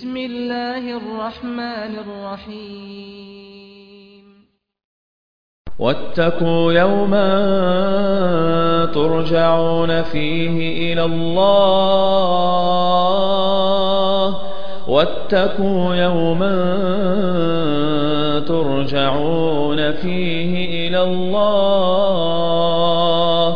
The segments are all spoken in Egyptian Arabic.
بسم الله الرحمن الرحيم واتقوا يوما ترجعون فيه إلى الله واتقوا يوما ترجعون فيه إلى الله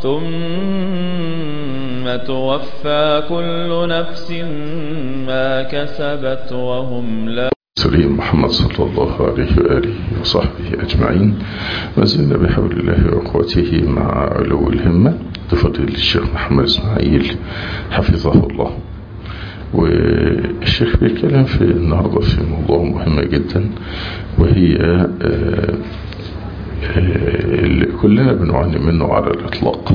ثم توفى كل نفس ما كسبت وهم لا سليم محمد صلى الله عليه وآله وصحبه أجمعين ما زلنا بحول الله وقوته مع علو الهمة بفضل الشيخ محمد إسماعيل حفظه الله والشيخ بيتكلم في النهاردة في موضوع مهم جدا وهي آه، آه، اللي كلنا بنعاني منه على الإطلاق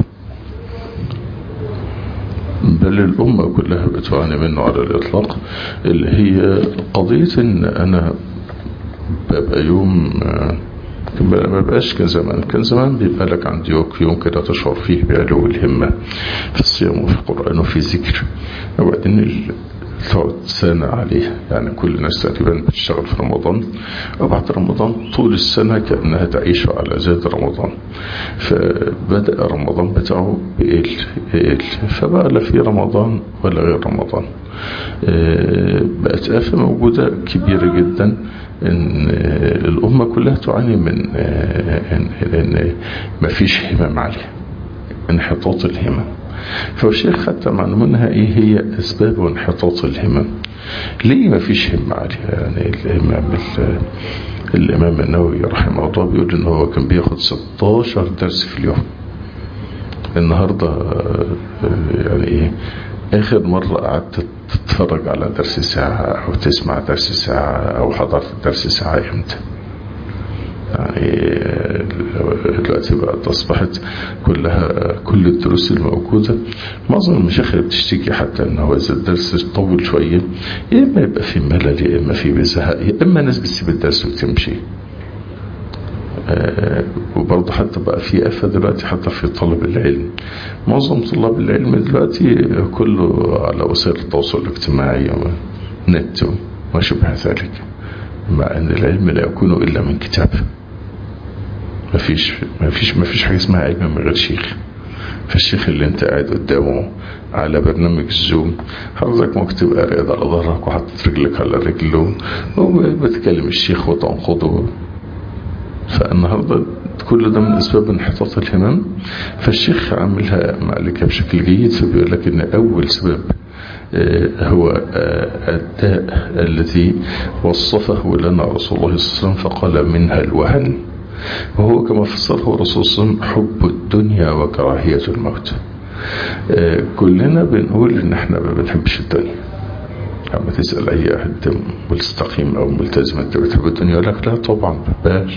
بل الأمة كلها بتعاني منه على الإطلاق اللي هي قضية إن أنا ببقى يوم آه، ما بقاش كان زمان كان زمان بيبقى لك عندي يوم كده تشعر فيه بعلو الهمة في الصيام وفي القرآن وفي ذكر وبعدين ال- تقعد سنة عليه يعني كل الناس تقريبا بتشتغل في رمضان وبعد رمضان طول السنة كأنها تعيش على زاد رمضان فبدأ رمضان بتاعه بيقل يقل فبقى لا في رمضان ولا غير رمضان آه، بقت آفة موجودة كبيرة جدا ان آه، الأمة كلها تعاني من آه، ان إن مفيش همم عالية انحطاط الهمم فالشيخ حتى معنا منها ايه هي اسباب انحطاط الهمم ليه ما فيش همة عالية يعني الامام ال- الامام النووي رحمه الله بيقول ان هو كان بياخد 16 درس في اليوم النهاردة آه، يعني ايه اخر مرة قعدت تتفرج على درس ساعة او تسمع درس ساعة او حضرت درس ساعة امتى يعني دلوقتي بقت أصبحت كلها كل الدروس الموجودة معظم المشايخ اللي بتشتكي حتى ان هو إذا الدرس طول شوية يا إما يبقى في ملل يا إما في بزهق يا إما ناس بتسيب الدرس وتمشي آه، وبرضه حتى بقى في آفة دلوقتي حتى في طلب العلم معظم طلاب العلم دلوقتي كله على وسائل التواصل الاجتماعي ونت وما شبه ذلك مع أن العلم لا يكون إلا من كتاب ما فيش ما فيش ما فيش حاجة اسمها علم من غير شيخ فالشيخ اللي انت قاعد قدامه على برنامج الزوم حضرتك ممكن تبقى راقد على ظهرك وحاطط رجلك على رجله وبتكلم الشيخ وتنقضه فالنهاردة كل ده من أسباب انحطاط الهمم فالشيخ عاملها معلكة بشكل جيد فبيقول لك إن أول سبب آه، هو آه، الداء الذي وصفه لنا رسول الله صلى الله عليه وسلم فقال منها الوهن وهو كما فسره الرسول صلى الله عليه وسلم حب الدنيا وكراهية الموت آه، كلنا بنقول إن احنا ما بنحبش الدنيا لما تسأل أي أحد مستقيم أو ملتزم أنت بتحب الدنيا يقول لك لا طبعا بحبهاش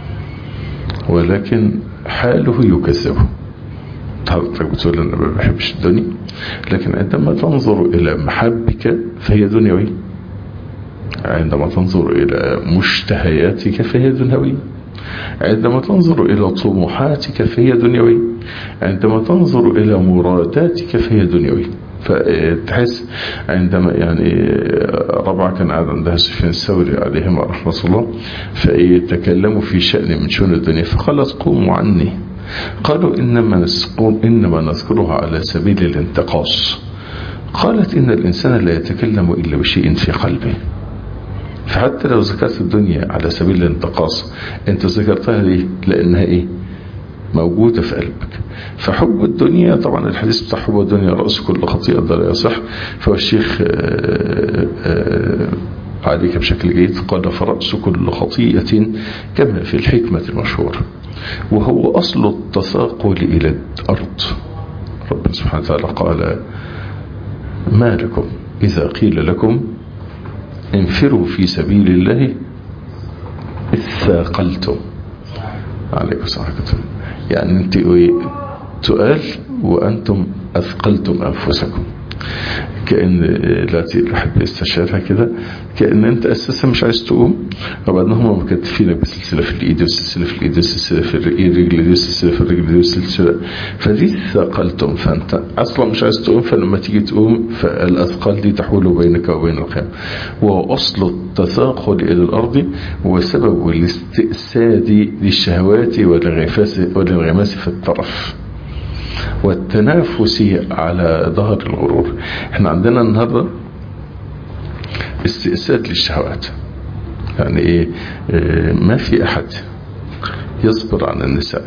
ولكن حاله يكذبه حضرتك بتقول أنا ما بحبش الدنيا لكن عندما تنظر إلى محبك فهي دنيوية عندما تنظر إلى مشتهياتك فهي دنيوية عندما تنظر إلى طموحاتك فهي دنيوية عندما تنظر إلى مراداتك فهي دنيوية فتحس عندما يعني ربعة كان قاعد عندها سفيان الثوري عليهم رحمة الله فيتكلموا في شأن من شؤون الدنيا فقالت قوموا عني قالوا إنما نسقون إنما نذكرها على سبيل الانتقاص قالت إن الإنسان لا يتكلم إلا بشيء في قلبه فحتى لو ذكرت الدنيا على سبيل الانتقاص انت ذكرتها ليه لانها ايه موجودة في قلبك فحب الدنيا طبعا الحديث بتاع حب الدنيا رأس كل خطيئة ده لا يصح فهو الشيخ آه، آه، عليك بشكل جيد قال فرأس كل خطيئة كما في الحكمة المشهورة وهو أصل التثاقل إلى الأرض ربنا سبحانه وتعالى قال ما لكم إذا قيل لكم انفروا في سبيل الله اثاقلتم عليكم السلام عليكم يعني انت ايه تقال وانتم اثقلتم انفسكم كأن التي الواحد بيستشعرها كده كأن انت اساسا مش عايز تقوم وبعدين هم مكتفينك بسلسلة في الايد وسلسلة في الايد وسلسلة في الرجل دي وسلسلة في الرجل دي وسلسلة فدي ثقلتم فانت اصلا مش عايز تقوم فلما تيجي تقوم فالاثقال دي تحول بينك وبين القيام واصل التثاقل الى الارض وسبب الاستئساد للشهوات والانغماس في الطرف والتنافس على ظهر الغرور احنا عندنا النهارده استئساد للشهوات يعني ايه اه ما في احد يصبر عن النساء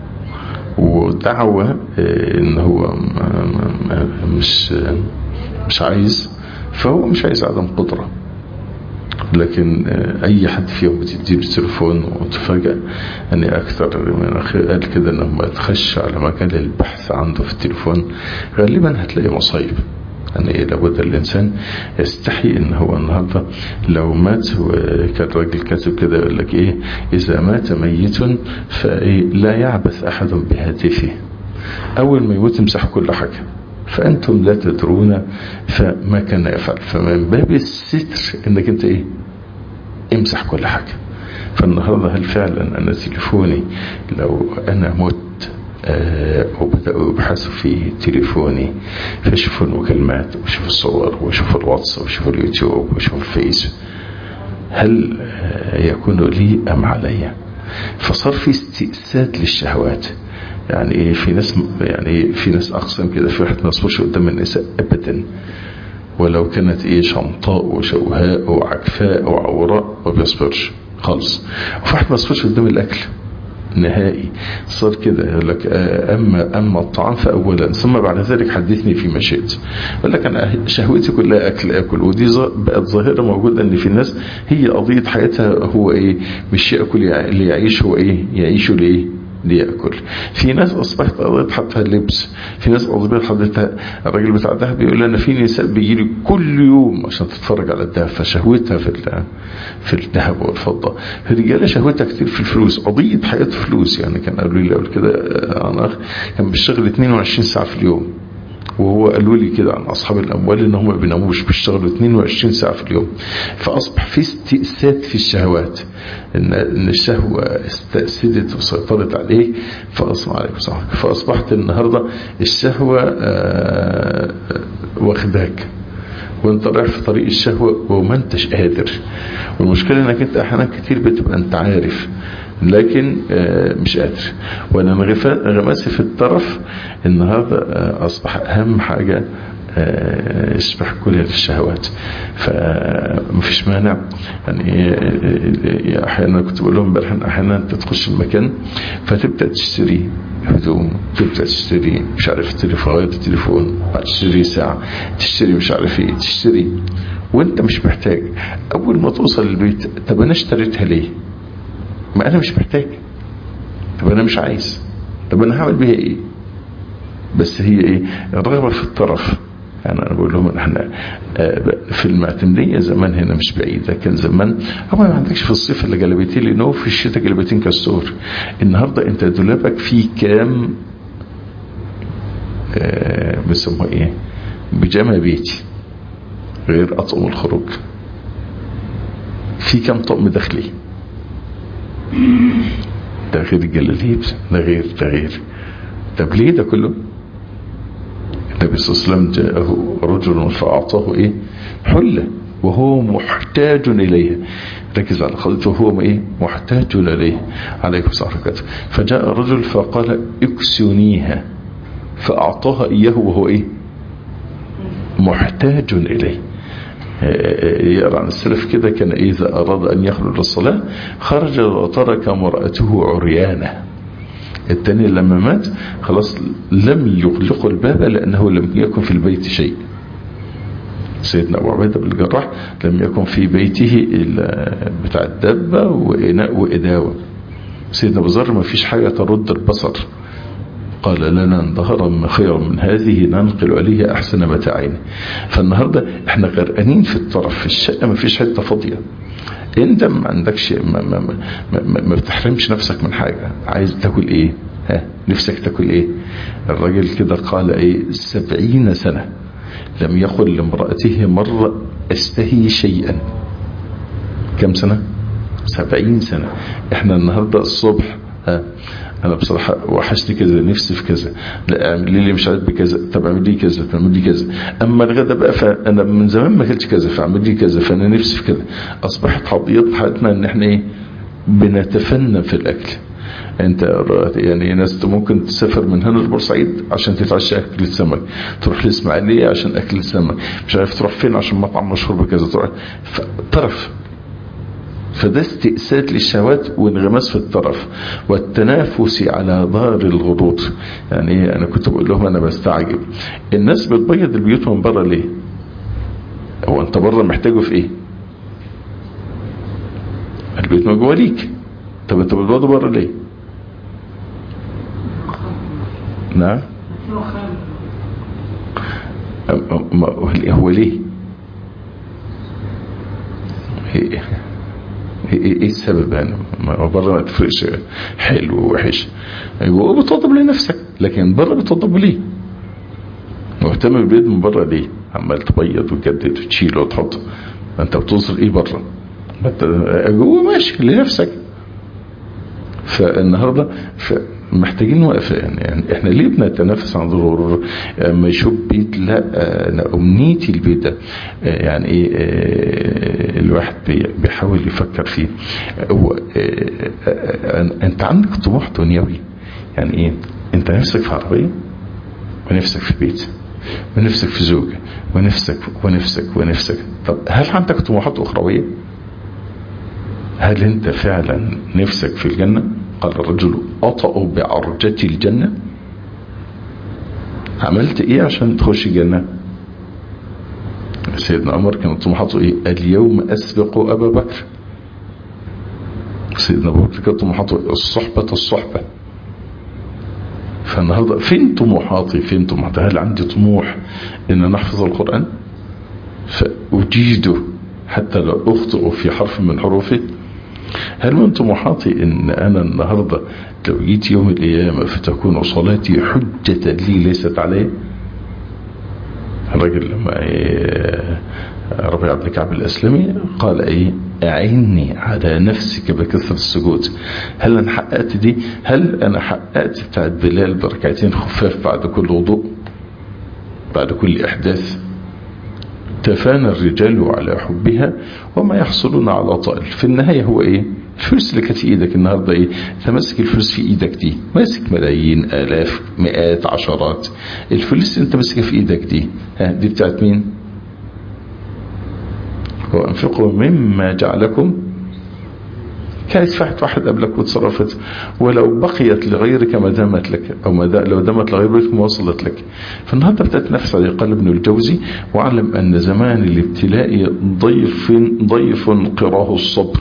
ودعوة اه ان هو مش مش عايز فهو مش عايز عدم قدرة لكن اي حد فيهم بتديله تليفون وتفاجأ ان اكثر من قال كده انه ما تخش على مجال البحث عنده في التليفون غالبا هتلاقي مصايب يعني ايه لابد الانسان يستحي ان هو النهارده لو مات وكان راجل كاتب كده يقول لك ايه اذا مات ميت فايه لا يعبث احد بهاتفه اول ما يموت يمسح كل حاجه فأنتم لا تدرون فما كان يفعل فمن باب الستر انك انت ايه امسح كل حاجة فالنهاردة هل فعلا انا تليفوني لو انا مت آه وبدأوا يبحثوا في تليفوني فيشوفوا المكالمات ويشوفوا الصور ويشوفوا الواتس ويشوفوا اليوتيوب ويشوفوا الفيس هل آه يكون لي ام علي فصار في استئساد للشهوات يعني ايه في ناس يعني ايه في ناس اقسم كده في واحد ما يصبرش قدام النساء ابدا ولو كانت ايه شمطاء وشوهاء وعكفاء وعوراء ما بيصبرش خالص وفي واحد ما يصبرش قدام الاكل نهائي صار كده يقول لك اما اما الطعام فاولا ثم بعد ذلك حدثني فيما شئت يقول لك انا شهوتي كلها اكل اكل ودي بقت ظاهره موجوده ان في الناس هي قضيه حياتها هو ايه مش ياكل اللي يعيش هو ايه يعيش ليه ليأكل في ناس أصبحت قضيت حتى اللبس في ناس أصبحت حضرتها الراجل بتاع الذهب بيقول أنا في نساء بيجي لي كل يوم عشان تتفرج على الذهب فشهوتها في في الذهب والفضة الرجالة شهوتها كتير في الفلوس قضية حياته فلوس يعني كان قالوا لي قبل كده عن أخ كان بيشتغل 22 ساعة في اليوم وهو قالوا لي كده عن أصحاب الأموال إن هم ما بيناموش بيشتغلوا 22 ساعة في اليوم فأصبح في استئساد في الشهوات إن إن الشهوة استأسدت وسيطرت عليه فأصبح عليكم صح فأصبحت النهاردة الشهوة واخداك وانت رايح في طريق الشهوة وما انتش قادر والمشكلة انك انت احيانا كتير بتبقى انت عارف لكن مش قادر وانا انغماسي في الطرف النهاردة اصبح اهم حاجة يسبح كل الشهوات فمفيش مانع يعني احيانا كنت بقول لهم امبارح احيانا انت تخش المكان فتبدا تشتري هدوم تبدا تشتري مش عارف تليفون التليفون تشتري ساعه تشتري مش عارف ايه تشتري وانت مش محتاج اول ما توصل البيت طب انا اشتريتها ليه ما انا مش محتاج طب انا مش عايز طب انا هعمل بيها ايه بس هي ايه الرغبه في الطرف يعني انا بقول لهم احنا في المعتمديه زمان هنا مش بعيده كان زمان هو ما عندكش في الصيف الا جلابيتين لانه في الشتاء جلابيتين كاستور النهارده انت دولابك فيه كام آه بيسموها ايه بيجامه بيتي غير اطقم الخروج في كام طقم داخلي ده غير الجلاليب ده غير ده غير طب ليه ده كله النبي صلى الله عليه وسلم جاءه رجل فأعطاه إيه حلة وهو محتاج إليها ركز على قضيته وهو إيه محتاج إليه عليكم السلام عليكم فجاء الرجل فقال اكسنيها فأعطاها إياه وهو إيه محتاج إليه يرى عن السلف كده كان إذا أراد أن يخرج للصلاة خرج وترك مرأته عريانة التاني لما مات خلاص لم يغلق الباب لأنه لم يكن في البيت شيء سيدنا أبو عبيدة بن الجراح لم يكن في بيته إلا بتاع الدابة وإناء وإداوة سيدنا أبو ذر ما فيش حاجة ترد البصر قال لنا ظهرا خيرا من هذه ننقل عليه أحسن متاعين فالنهاردة احنا غرقانين في الطرف في الشقة ما فيش حتة فاضية انت ما عندكش ما, ما, ما, ما, ما بتحرمش نفسك من حاجة عايز تاكل ايه ها نفسك تاكل ايه الراجل كده قال ايه سبعين سنة لم يقل لامرأته مرة استهي شيئا كم سنة سبعين سنة احنا النهاردة الصبح ها انا بصراحة وحشني كذا نفسي في كذا لا اعمل لي مش عارف بكذا طب اعمل لي كذا طب اعمل لي كذا اما الغدا بقى فانا من زمان ما اكلتش كذا فاعمل لي كذا فانا نفسي في كذا اصبحت قضية حياتنا ان احنا ايه بنتفنن في الاكل انت يعني ناس ممكن تسافر من هنا لبورسعيد عشان تتعشى اكل السمك تروح الاسماعيليه عشان اكل السمك مش عارف تروح فين عشان مطعم مشهور بكذا تروح طرف فده استئساد للشهوات وانغماس في الطرف والتنافس على دار الغضوض يعني انا كنت بقول لهم انا بستعجب الناس بتبيض البيوت من بره ليه هو انت بره محتاجه في ايه البيت مواليك طب انت بتبيضه بره ليه نعم هو ليه ايه ايه السبب يعني ما بره ما تفرقش حلو ووحش ايوه بتوضب لنفسك لكن بره بتوضب ليه مهتم بالبيت من بره ليه عمال تبيض وتجدد وتشيل وتحط انت بتوصل ايه بره جوه ماشي لنفسك فالنهارده محتاجين وقفه يعني, يعني احنا ليه بنتنافس عن ضرور ما يشوف بيت لا انا امنيتي البيت ده يعني ايه الواحد بيحاول يفكر فيه هو انت عندك طموح دنيوي يعني ايه انت نفسك في عربيه ونفسك في بيت ونفسك في زوجة ونفسك ونفسك ونفسك طب هل عندك طموحات أخروية هل انت فعلا نفسك في الجنة قال الرجل أطأ بعرجة الجنة عملت ايه عشان تخش الجنة سيدنا عمر كان طموحاته ايه اليوم اسبق ابا بكر سيدنا ابو بكر كان طموحاته الصحبة الصحبة فالنهاردة فين طموحاتي فين طموحاتي هل عندي طموح ان انا احفظ القرآن فاجيده حتى لا اخطئ في حرف من حروفه هل من طموحاتي ان انا النهاردة لو جيت يوم القيامة فتكون صلاتي حجة لي ليست علي الرجل لما إيه ربيع بن كعب الاسلمي قال ايه اعني على نفسك بكثرة السجود هل انا حققت دي هل انا حققت بتاعت بلال بركعتين خفاف بعد كل وضوء بعد كل احداث تفانى الرجال على حبها وما يحصلون على طائل في النهاية هو ايه الفلوس اللي كانت في ايدك النهاردة ايه تمسك الفلوس في ايدك دي ماسك ملايين الاف مئات عشرات الفلوس اللي انت ماسكها في ايدك دي ها دي بتاعت مين وانفقوا مما جعلكم كانت فحت واحد قبلك وتصرفت ولو بقيت لغيرك ما دامت لك او ما دا لو دامت لغيرك ما وصلت لك فالنهارده بتتنافس عليه قال ابن الجوزي واعلم ان زمان الابتلاء ضيف ضيف قراه الصبر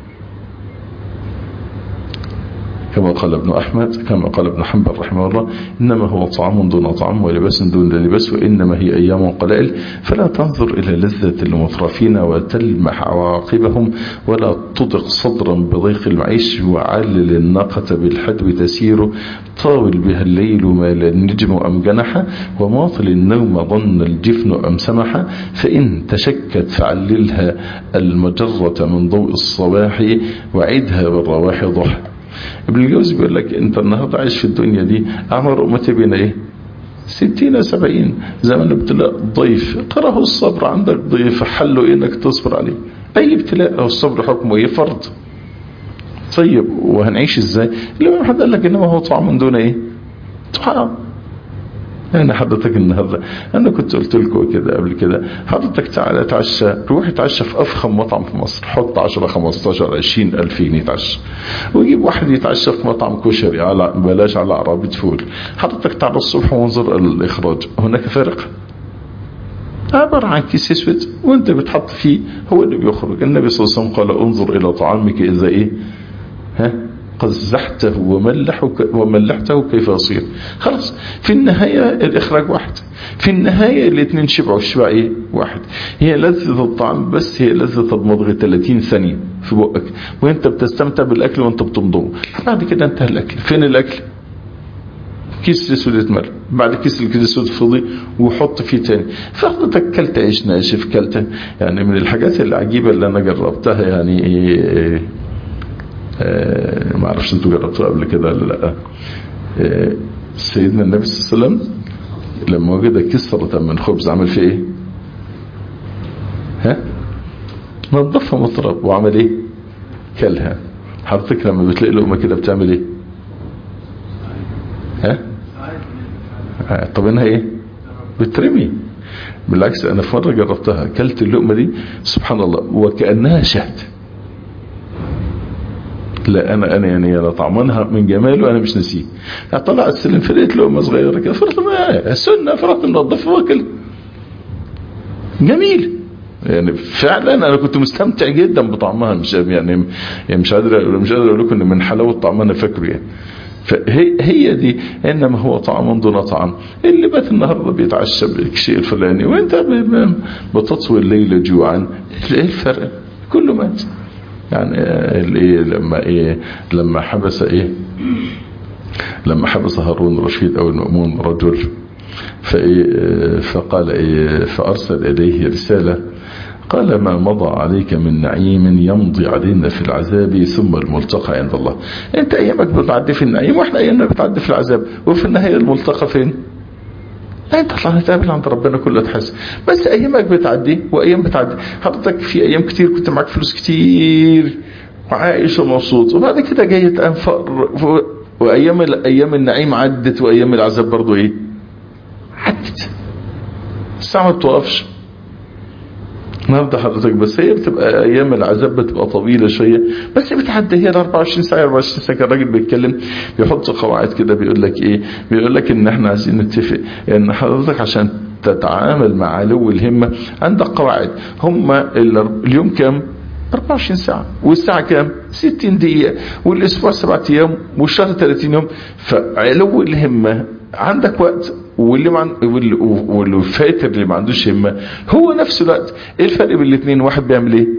كما قال ابن أحمد كما قال ابن حنبل رحمه الله إنما هو طعام دون طعام ولباس دون لباس وإنما هي أيام قلائل فلا تنظر إلى لذة المترفين وتلمح عواقبهم ولا تضق صدرا بضيق المعيش وعلل الناقة بالحدب تسير طاول بها الليل مال النجم أم جنح وماطل النوم ظن الجفن أم سمح فإن تشكت فعللها المجرة من ضوء الصباح وعدها بالرواح ضحى ابن الجوزي بيقول لك انت النهارده عايش في الدنيا دي اعمر امتي بين ايه ستين سبعين زمن ابتلاء ضيف قرأه الصبر عندك ضيف حله إيه انك تصبر عليه اي ابتلاء او الصبر حكمه ايه فرض طيب وهنعيش ازاي لما حد قال لك انما هو طعام من دون ايه طعام انا حضرتك النهارده انا كنت قلت لكم كده قبل كده حضرتك تعالى اتعشى روح اتعشى في افخم مطعم في مصر حط 10 15 20 الف جنيه يتعشى ويجيب واحد يتعشى في مطعم كشري على بلاش على عربيه فول حضرتك تعالى الصبح وانظر الاخراج هناك فارق عبارة عن كيس اسود وانت بتحط فيه هو اللي بيخرج النبي صلى الله عليه وسلم قال انظر الى طعامك اذا ايه ها قزحته وملحه وملحته كيف يصير خلاص في النهاية الإخراج واحد في النهاية الاثنين شبعوا الشبع ايه واحد هي لذة الطعام بس هي لذة المضغ 30 ثانية في بقك وانت بتستمتع بالأكل وانت بتمضغه بعد كده انتهى الأكل فين الأكل كيس الاسود يتمر بعد كيس الاسود فضي وحط فيه تاني فحضرتك كلت عيش ناشف كلت يعني من الحاجات العجيبه اللي انا جربتها يعني ايه ما اعرفش انتوا جربتوها قبل كده ولا لا إيه سيدنا النبي صلى الله عليه وسلم لما وجد كسرة من خبز عمل فيه ايه ها نظفها مطرب وعمل ايه كلها حضرتك لما بتلاقي لقمه كده بتعمل ايه ها طب انها ايه بترمي بالعكس انا في مره جربتها اكلت اللقمه دي سبحان الله وكانها شهد لا انا انا يعني انا طعمانها من جماله انا مش ناسيه طلعت السلم فرقت لقمه صغيره كده فرحت السنه فرحت منظفه واكل جميل يعني فعلا انا كنت مستمتع جدا بطعمها مش يعني, يعني مش قادر مش قادر اقول لكم ان من حلاوه طعمها انا فاكره يعني فهي هي دي انما هو طعام دون طعام اللي بات النهارده بيتعشى بالشيء الفلاني وانت بتطوي الليل جوعا ايه الفرق كله مات يعني الايه لما ايه لما حبس ايه لما حبس هارون الرشيد او المأمون رجل فإيه فقال إيه فأرسل إليه رسالة قال ما مضى عليك من نعيم يمضي علينا في العذاب ثم الملتقى عند الله انت ايامك بتعدي في النعيم واحنا ايامنا بتعدي في العذاب وفي النهاية الملتقى فين لا انت طلع نتقابل عند ربنا كله تحس بس ايامك بتعدي وايام بتعدي حضرتك في ايام كتير كنت معاك فلوس كتير وعايش ومبسوط وبعد كده جاي تنفر وايام ايام النعيم عدت وايام العذاب برضو ايه عدت الساعة ما بتوقفش النهارده حضرتك بس هي بتبقى ايام العذاب بتبقى طويله شويه بس بتعدي هي ال 24 ساعه 24 ساعه الراجل بيتكلم بيحط قواعد كده بيقول لك ايه بيقول لك ان احنا عايزين نتفق ان حضرتك عشان تتعامل مع علو الهمه عندك قواعد هم اليوم كام 24 ساعة والساعة كام 60 دقيقة والاسبوع سبعة ايام والشهر 30 يوم فعلو الهمة عندك وقت واللي مع واللي, واللي فاتر اللي ما عندوش همه هو نفس الوقت ايه الفرق بين الاثنين واحد بيعمل ايه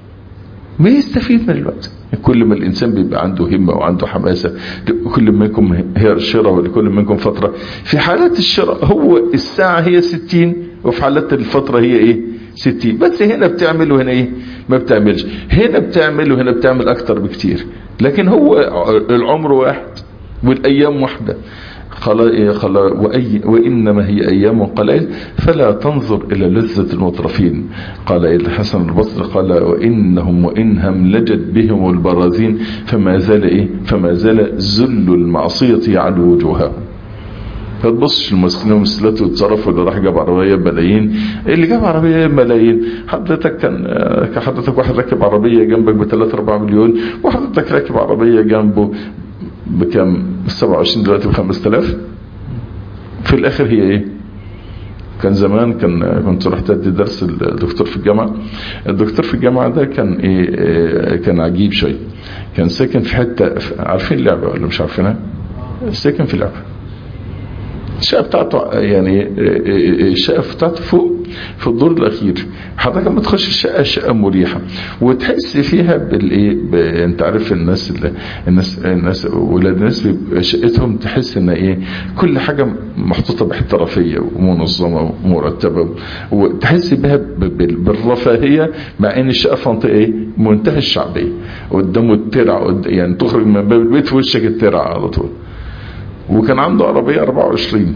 بيستفيد من الوقت كل ما الانسان بيبقى عنده همه وعنده حماسه كل منكم هي الشراء ولكل منكم فتره في حالات الشراء هو الساعه هي 60 وفي حالات الفتره هي ايه 60 بس هنا بتعمل وهنا ايه ما بتعملش هنا بتعمل وهنا بتعمل اكتر بكتير لكن هو العمر واحد والايام واحده قال قال وأي وإنما هي أيام قليل فلا تنظر إلى لذة المطرفين قال الحسن البصري قال وإنهم وإن هملجت بهم البرازين فما زال إيه فما زال ذل المعصية يعلو وجوههم ما تبصش المسكين والمسلات وتصرفوا اللي راح جاب عربيه بملايين اللي جاب عربيه بملايين حضرتك كان حضرتك واحد راكب عربيه جنبك ب 3 4 مليون وحضرتك راكب عربيه جنبه بكم 27 دلوقتي ب 5000 في الاخر هي ايه كان زمان كان كنت رحت ادي درس الدكتور في الجامعه الدكتور في الجامعه ده كان ايه كان عجيب شويه كان ساكن في حته عارفين اللعبه ولا مش عارفينها ساكن في لعبه الشقه بتاعته يعني الشقه بتاعته فوق في الدور الاخير حضرتك لما تخش الشقه الشقه مريحه وتحس فيها بالايه ب... انت عارف الناس اللي الناس الناس ولاد الناس شقتهم تحس ان ايه كل حاجه محطوطه باحترافيه ومنظمه ومرتبه وتحس بها ب... بالرفاهيه مع ان الشقه في منطقه ايه منتهى الشعبيه قدامه الترع قد... يعني تخرج من باب البيت في وشك الترع على طول وكان عنده عربية 24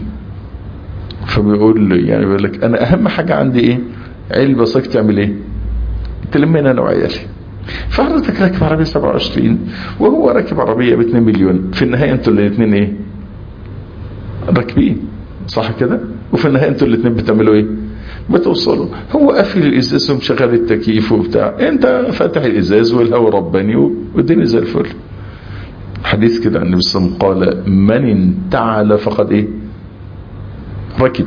فبيقول لي يعني بيقول لك انا اهم حاجة عندي ايه علبة صك تعمل ايه تلمنا انا وعيالي فحضرتك راكب عربية 27 وهو راكب عربية ب 2 مليون في النهاية انتوا الاثنين ايه راكبين صح كده وفي النهاية انتوا الاثنين بتعملوا ايه بتوصلوا هو قافل الازاز ومشغل التكييف وبتاع انت فاتح الازاز والهواء رباني والدنيا زي الفل حديث كده النبي صلى الله عليه وسلم قال من انتعل فقد ايه ركب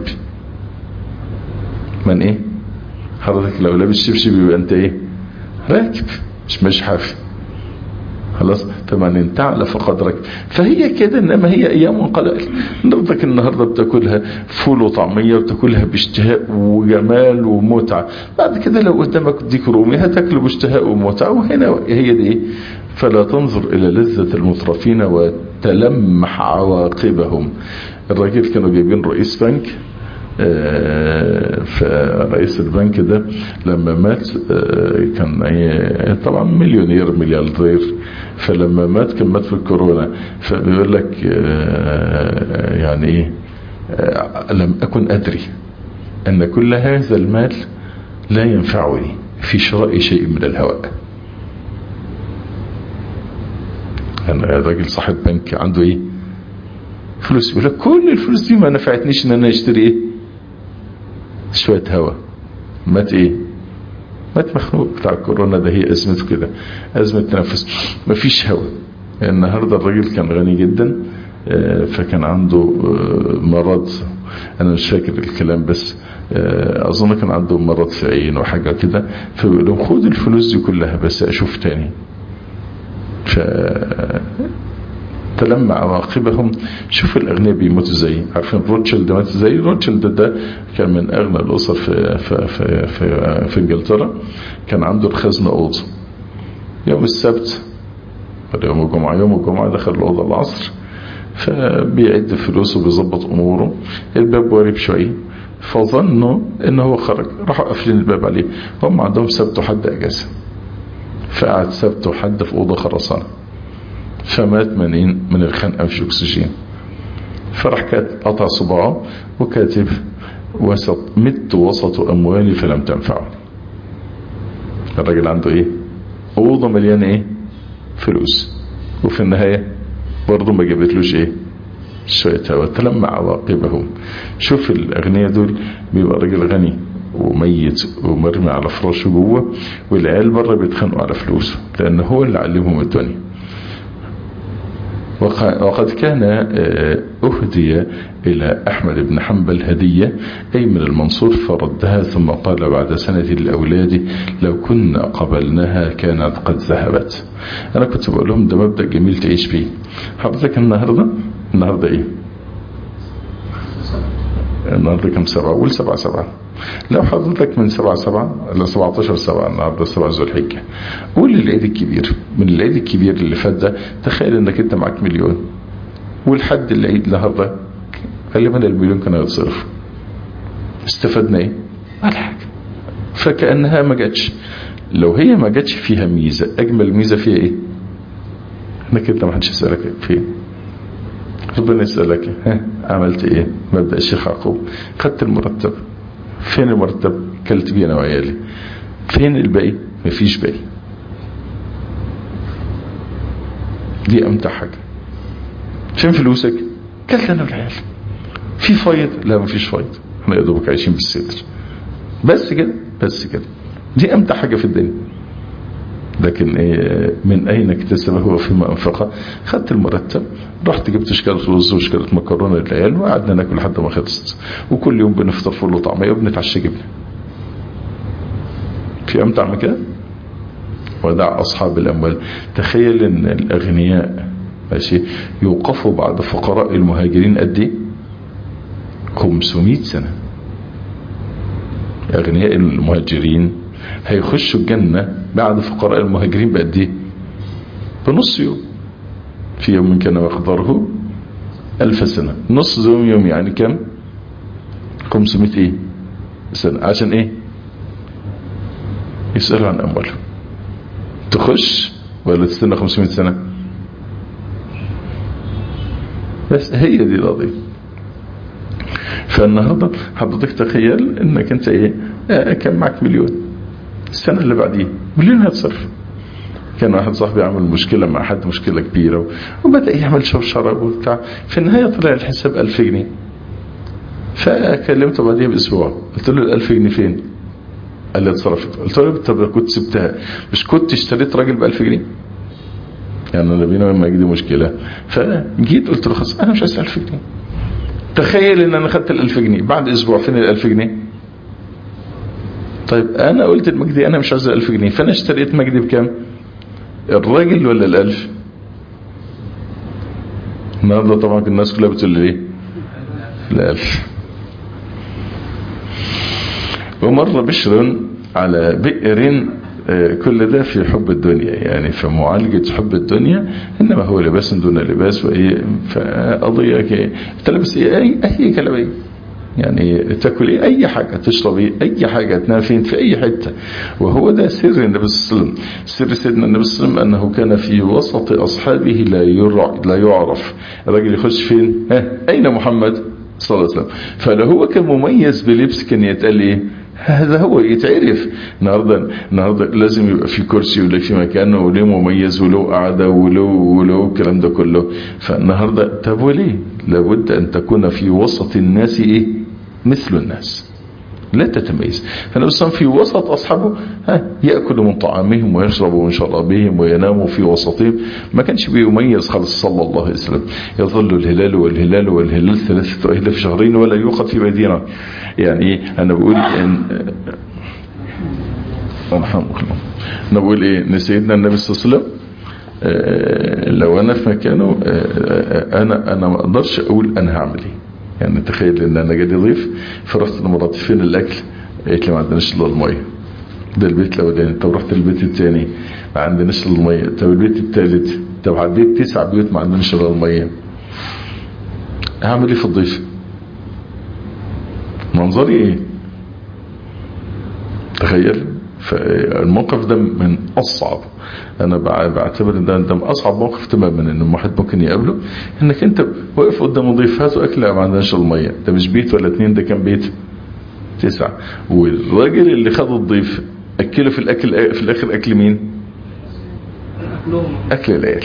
من ايه حضرتك لو لابس شبشب يبقى انت ايه راكب مش مش حافي خلاص فمن انتعل فقد ركب فهي كده انما هي ايام قلائل نرضك النهارده بتاكلها فول وطعميه وتاكلها باشتهاء وجمال ومتعه بعد كده لو قدامك ديك رومي هتاكله باشتهاء ومتعه وهنا هي دي ايه فلا تنظر الى لذة المترفين تلمح عواقبهم الراجل كانوا جايبين رئيس بنك فرئيس البنك ده لما مات كان طبعا مليونير ملياردير فلما مات كان مات في الكورونا فبيقول لك يعني ايه لم اكن ادري ان كل هذا المال لا ينفعني في شراء شيء من الهواء يعني الراجل صاحب بنك عنده ايه فلوس يقول لك كل الفلوس دي ما نفعتنيش ان انا اشتري ايه شوية هواء مات ايه مات مخنوق بتاع الكورونا ده هي ازمته كده ازمة تنفس مفيش هواء النهاردة الراجل كان غني جدا فكان عنده مرض انا مش فاكر الكلام بس اظن كان عنده مرض في عين وحاجة كده فبيقول لهم خد الفلوس دي كلها بس اشوف تاني ف تلمع عواقبهم شوف الاغنياء بيموتوا ازاي عارفين روتشيلد مات ازاي روتشيلد ده كان من اغنى الاسر في في في في, في انجلترا كان عنده الخزنه اوضه يوم السبت ولا يوم الجمعه يوم الجمعه دخل الاوضه العصر فبيعد فلوسه بيظبط اموره الباب وارب شويه فظنوا ان هو خرج راحوا قافلين الباب عليه هم عندهم سبت وحد اجازه فقعد سبت وحد في اوضه خرسانه فمات منين من الخنقه مش اكسجين فراح كاتب قطع صباعه وكاتب وسط مت وسط اموالي فلم تنفعني الراجل عنده ايه اوضه مليانه ايه فلوس وفي النهايه برضه ما جابتلوش ايه شويه هوا تلمع عواقبهم شوف الاغنياء دول بيبقى راجل غني وميت ومرمي على فراشه جوه والعيال بره بيتخانقوا على فلوسه لان هو اللي علمهم الدنيا وقد كان أهدي إلى أحمد بن حنبل هدية أي من المنصور فردها ثم قال بعد سنة لأولادي لو كنا قبلناها كانت قد ذهبت أنا كنت بقول لهم ده مبدأ جميل تعيش فيه حضرتك النهاردة النهاردة إيه النهاردة كم سبعة قول سبعة سبعة لو حضرتك من سبعة سبعة ل 17 سبعة النهاردة سبعة ذو الحجة قول للعيد الكبير من العيد الكبير اللي فات ده تخيل انك انت معاك مليون والحد العيد النهاردة غالبا المليون كان هيتصرف استفدنا ايه؟ ولا حاجة فكأنها ما جاتش لو هي ما جاتش فيها ميزة اجمل ميزة فيها ايه؟ انك انت ما حدش يسألك فين ربنا يسألك ها عملت ايه مبدأ الشيخ عقوب خدت المرتب فين المرتب كلت بيه انا وعيالي فين الباقي مفيش باقي دي امتع حاجة فين فلوسك كلت انا والعيال في فايض لا مفيش فايض احنا يا دوبك عايشين بالستر بس كده بس كده دي امتع حاجة في الدنيا لكن ايه من اين اكتسبه هو فيما انفقه خدت المرتب رحت جبت شكالة رز وشكالة مكرونة للعيال وقعدنا ناكل لحد ما خلصت وكل يوم بنفطر فول وطعمية وبنتعشى جبنة في امتع من كده ودع اصحاب الاموال تخيل ان الاغنياء ماشي يوقفوا بعد فقراء المهاجرين قد ايه 500 سنة اغنياء المهاجرين هيخشوا الجنة بعد فقراء المهاجرين بقد ايه بنص يوم في يوم كان مقداره ألف سنة نص يوم يوم يعني كم 500 ايه سنة عشان ايه يسألوا عن أموالهم تخش ولا تستنى 500 سنة بس هي دي القضية فالنهاردة حضرتك تخيل انك انت ايه آه كان معك مليون السنة اللي بعديه مليون هتصرف كان واحد صاحبي عمل مشكلة مع حد مشكلة كبيرة وبدأ يعمل شوشرة وبتاع في النهاية طلع الحساب ألف جنيه فكلمته بعديه بأسبوع قلت له الألف جنيه فين قال لي اتصرفت قلت له طب كنت سبتها مش كنت اشتريت راجل بألف جنيه يعني انا بينا لما يجي مشكلة فجيت قلت له خلاص انا مش عايز 1000 جنيه تخيل ان انا خدت ال1000 جنيه بعد اسبوع فين ال1000 جنيه طيب انا قلت لمجدي انا مش عايز ال1000 جنيه فانا اشتريت مجدي بكام الراجل ولا الالف النهارده طبعا الناس كلها بتقول لي ايه الالف ومر بشر على بئر كل ده في حب الدنيا يعني في معالجة حب الدنيا إنما هو لباس دون لباس وإيه فقضية كي تلبس إيه أي, أي كلام يعني تاكل ايه اي حاجة تشرب ايه اي حاجة تنام فين في اي حتة وهو ده سر النبي صلى الله عليه وسلم سر سيدنا النبي صلى الله عليه وسلم انه كان في وسط اصحابه لا يرع لا يعرف الراجل يخش فين ها اين محمد صلى الله عليه وسلم فلو هو كان مميز بلبس كان يتقال ايه هذا هو يتعرف النهارده النهارده لازم يبقى في كرسي ولا في مكان وله مميز وله قعده وله وله الكلام ده كله فالنهارده طب وليه؟ لابد ان تكون في وسط الناس ايه؟ مثل الناس لا تتميز فالنبي صلى في وسط أصحابه ها يأكل من طعامهم ويشرب من شرابهم وينام في وسطهم ما كانش بيميز خالص صلى الله عليه وسلم يظل الهلال والهلال والهلال ثلاثة أهل في شهرين ولا يوقد في مدينة يعني أنا بقول إن رحمه الله أنا بقول إيه إن سيدنا النبي صلى الله عليه وسلم لو أنا في مكانه أنا أنا ما أقدرش أقول أنا هعمل إيه يعني تخيل ان انا جالي ضيف فرحت لمراتي فين الاكل قالت لي ما عندناش الا الميه ده البيت الاولاني طب رحت البيت الثاني ما عندناش الا الميه طب البيت الثالث طب عديت تسع بيوت ما عندناش الا الميه هعمل ايه في الضيف منظري ايه تخيل فالموقف ده من اصعب انا بعتبر ان ده, ده من اصعب موقف تماما ان واحد ممكن يقابله انك انت واقف قدام ضيف هاتوا اكل ما عندناش الميه ده مش بيت ولا اتنين ده كان بيت تسعة والراجل اللي خد الضيف اكله في الاكل في الاخر اكل مين اكل العيال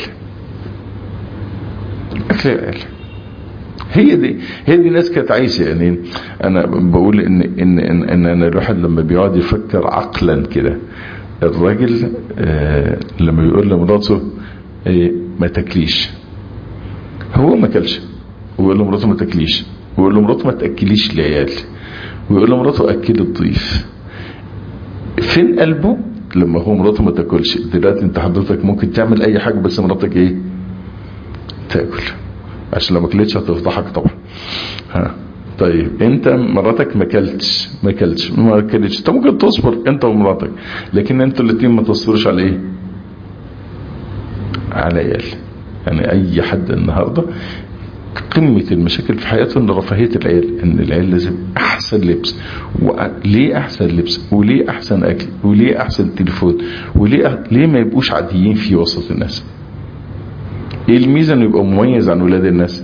اكل العيال هي دي هي دي ناس كانت عايشه يعني انا بقول ان ان ان, إن انا الواحد لما بيقعد يفكر عقلا كده الراجل آه لما بيقول لمراته آه ما تاكليش هو ما اكلش ويقول لمراته ما تاكليش ويقول لمراته ما تاكليش العيال ويقول لمراته اكل الضيف فين قلبه لما هو مراته ما تاكلش دلوقتي انت حضرتك ممكن تعمل اي حاجه بس مراتك ايه تاكل عشان لو ما اكلتش هتفضحك طبعا ها طيب انت مراتك ما اكلتش ما اكلتش ما اكلتش انت ممكن تصبر انت ومراتك لكن انتوا الاثنين ما تصبرش على ايه على عيال يعني اي حد النهارده قمة المشاكل في حياته ان رفاهية العيال ان العيال لازم احسن لبس وليه احسن لبس وليه احسن اكل وليه احسن تليفون وليه أ... ليه ما يبقوش عاديين في وسط الناس ايه الميزة انه يبقى مميز عن ولاد الناس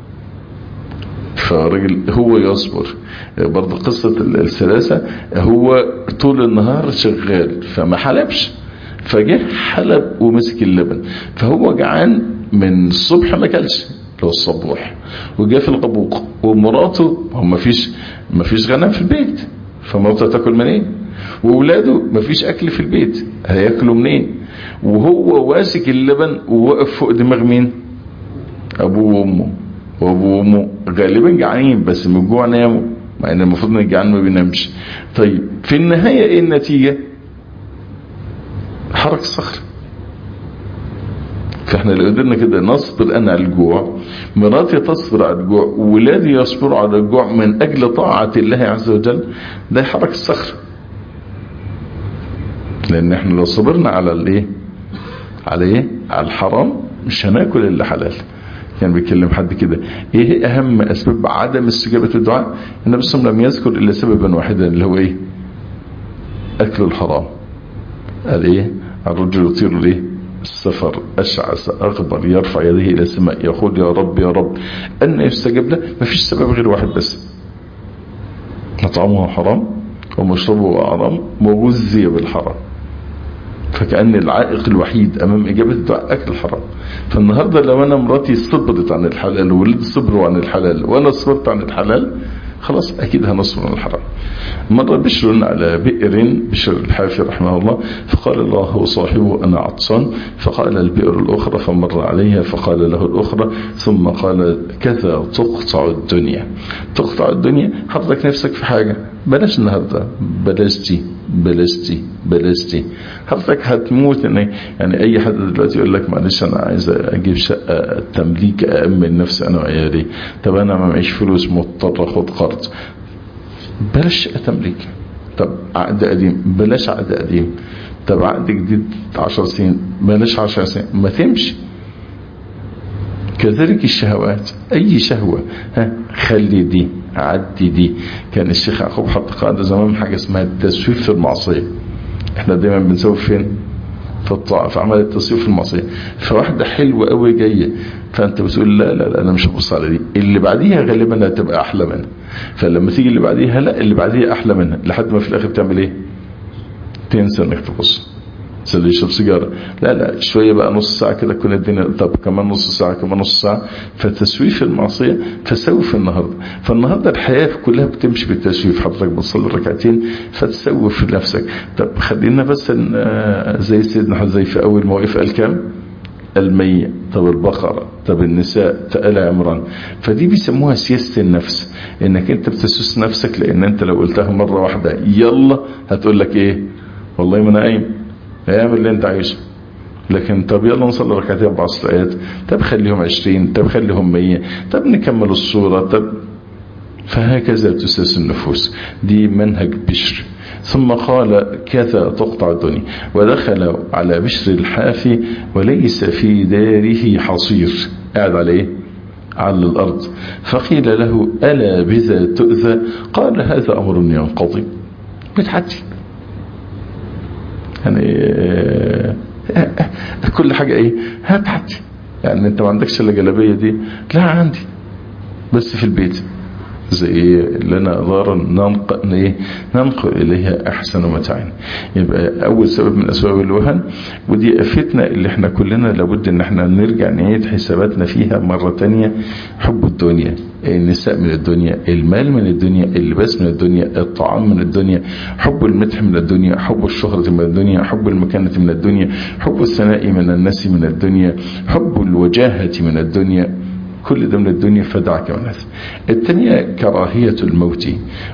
فالراجل هو يصبر برضه قصة الثلاثة هو طول النهار شغال فما حلبش فجه حلب ومسك اللبن فهو جعان من الصبح ما كلش لو الصبوح وجاء في القبوق ومراته هو ما فيش ما فيش غنم في البيت فمراته تاكل منين إيه؟ واولاده ما فيش اكل في البيت هياكلوا منين إيه؟ وهو ماسك اللبن وواقف فوق دماغ مين ابوه وامه وابوه وامه غالبا جعانين بس من الجوع ناموا مع ان المفروض ان الجعان ما بينامش طيب في النهايه ايه النتيجه حرك الصخر فاحنا لو قدرنا كده نصبر انا على الجوع مراتي تصبر على الجوع وولادي يصبروا على الجوع من اجل طاعه الله عز وجل ده يحرك الصخر لان احنا لو صبرنا على الايه على ايه على الحرام مش هناكل الا حلال كان بيتكلم حد كده ايه اهم اسباب عدم استجابه الدعاء النبي صلى الله عليه وسلم لم يذكر الا سببا واحدا اللي هو ايه اكل الحرام قال ايه الرجل يطير ليه السفر أشعث أغبر يرفع يديه إلى السماء يقول يا رب يا رب أن يستجب له ما فيش سبب غير واحد بس مطعمه حرام ومشربه حرام وغذي بالحرام فكأن العائق الوحيد أمام إجابة الدعاء أكل الحرام فالنهاردة لو أنا مراتي صبرت عن الحلال وولد صبروا عن الحلال وأنا صبرت عن الحلال خلاص أكيد هنصبر عن الحرام مر بشر على بئر بشر الحافي رحمه الله فقال الله صاحبه أنا عطشان فقال البئر الأخرى فمر عليها فقال له الأخرى ثم قال كذا تقطع الدنيا تقطع الدنيا حطك نفسك في حاجة بلاش النهاردة بلاش دي بلاش دي بلاش دي حضرتك هتموت ان يعني اي حد دلوقتي يقول لك معلش انا عايز اجيب شقه تمليك اامن نفسي انا وعيالي طب انا ما معيش فلوس مضطر اخد قرض بلاش شقه تمليك طب عقد قديم بلاش عقد قديم طب عقد جديد 10 سنين بلاش 10 سنين ما تمشي كذلك الشهوات اي شهوة ها خلي دي عدي دي كان الشيخ يعقوب حط قاعدة زمان حاجة اسمها التسويف في المعصية احنا دايما بنسوي فين في الطاعة في عمل التسويف في المعصية فواحدة حلوة قوي جاية فانت بتقول لا لا لا انا مش هبص على دي اللي بعديها غالبا هتبقى احلى منها فلما تيجي اللي بعديها لا اللي بعديها احلى منها لحد ما في الاخر تعمل ايه تنسى انك تبص اللي يشرب سيجارة لا لا شوية بقى نص ساعة كده تكون الدنيا طب كمان نص ساعة كمان نص ساعة فتسويف المعصية فسوف النهاردة فالنهاردة الحياة كلها بتمشي بالتسويف حضرتك بتصلي ركعتين فتسوف نفسك طب خلينا بس زي سيدنا حذيفة أول ما وقف قال كام المية طب البقرة طب النساء تقال عمران فدي بيسموها سياسة النفس انك انت بتسوس نفسك لان انت لو قلتها مرة واحدة يلا هتقول لك ايه والله ما انا قايم اعمل اللي انت عايزه لكن طب يلا نصلي ركعتين بعشر ايات طب خليهم عشرين طب خليهم مية طب نكمل الصورة طب فهكذا تساس النفوس دي منهج بشر ثم قال كذا تقطع الدنيا ودخل على بشر الحافي وليس في داره حصير قاعد على ايه على الارض فقيل له الا بذا تؤذى قال هذا امر ينقضي بتعدي يعني كل حاجة ايه هتعدي يعني انت ما عندكش الا جلابيه دي لا عندي بس في البيت زي لنا دارا ننقل, إيه؟ ننقل إليها أحسن متاعين يبقى أول سبب من أسباب الوهن ودي أفتنا اللي احنا كلنا لابد ان احنا نرجع نعيد حساباتنا فيها مرة تانية حب الدنيا النساء من الدنيا المال من الدنيا اللباس من الدنيا الطعام من الدنيا حب المدح من الدنيا حب الشهرة من الدنيا حب المكانة من الدنيا حب الثناء من الناس من الدنيا حب الوجاهة من الدنيا كل ده من الدنيا فدعك من هذا الثانية كراهية الموت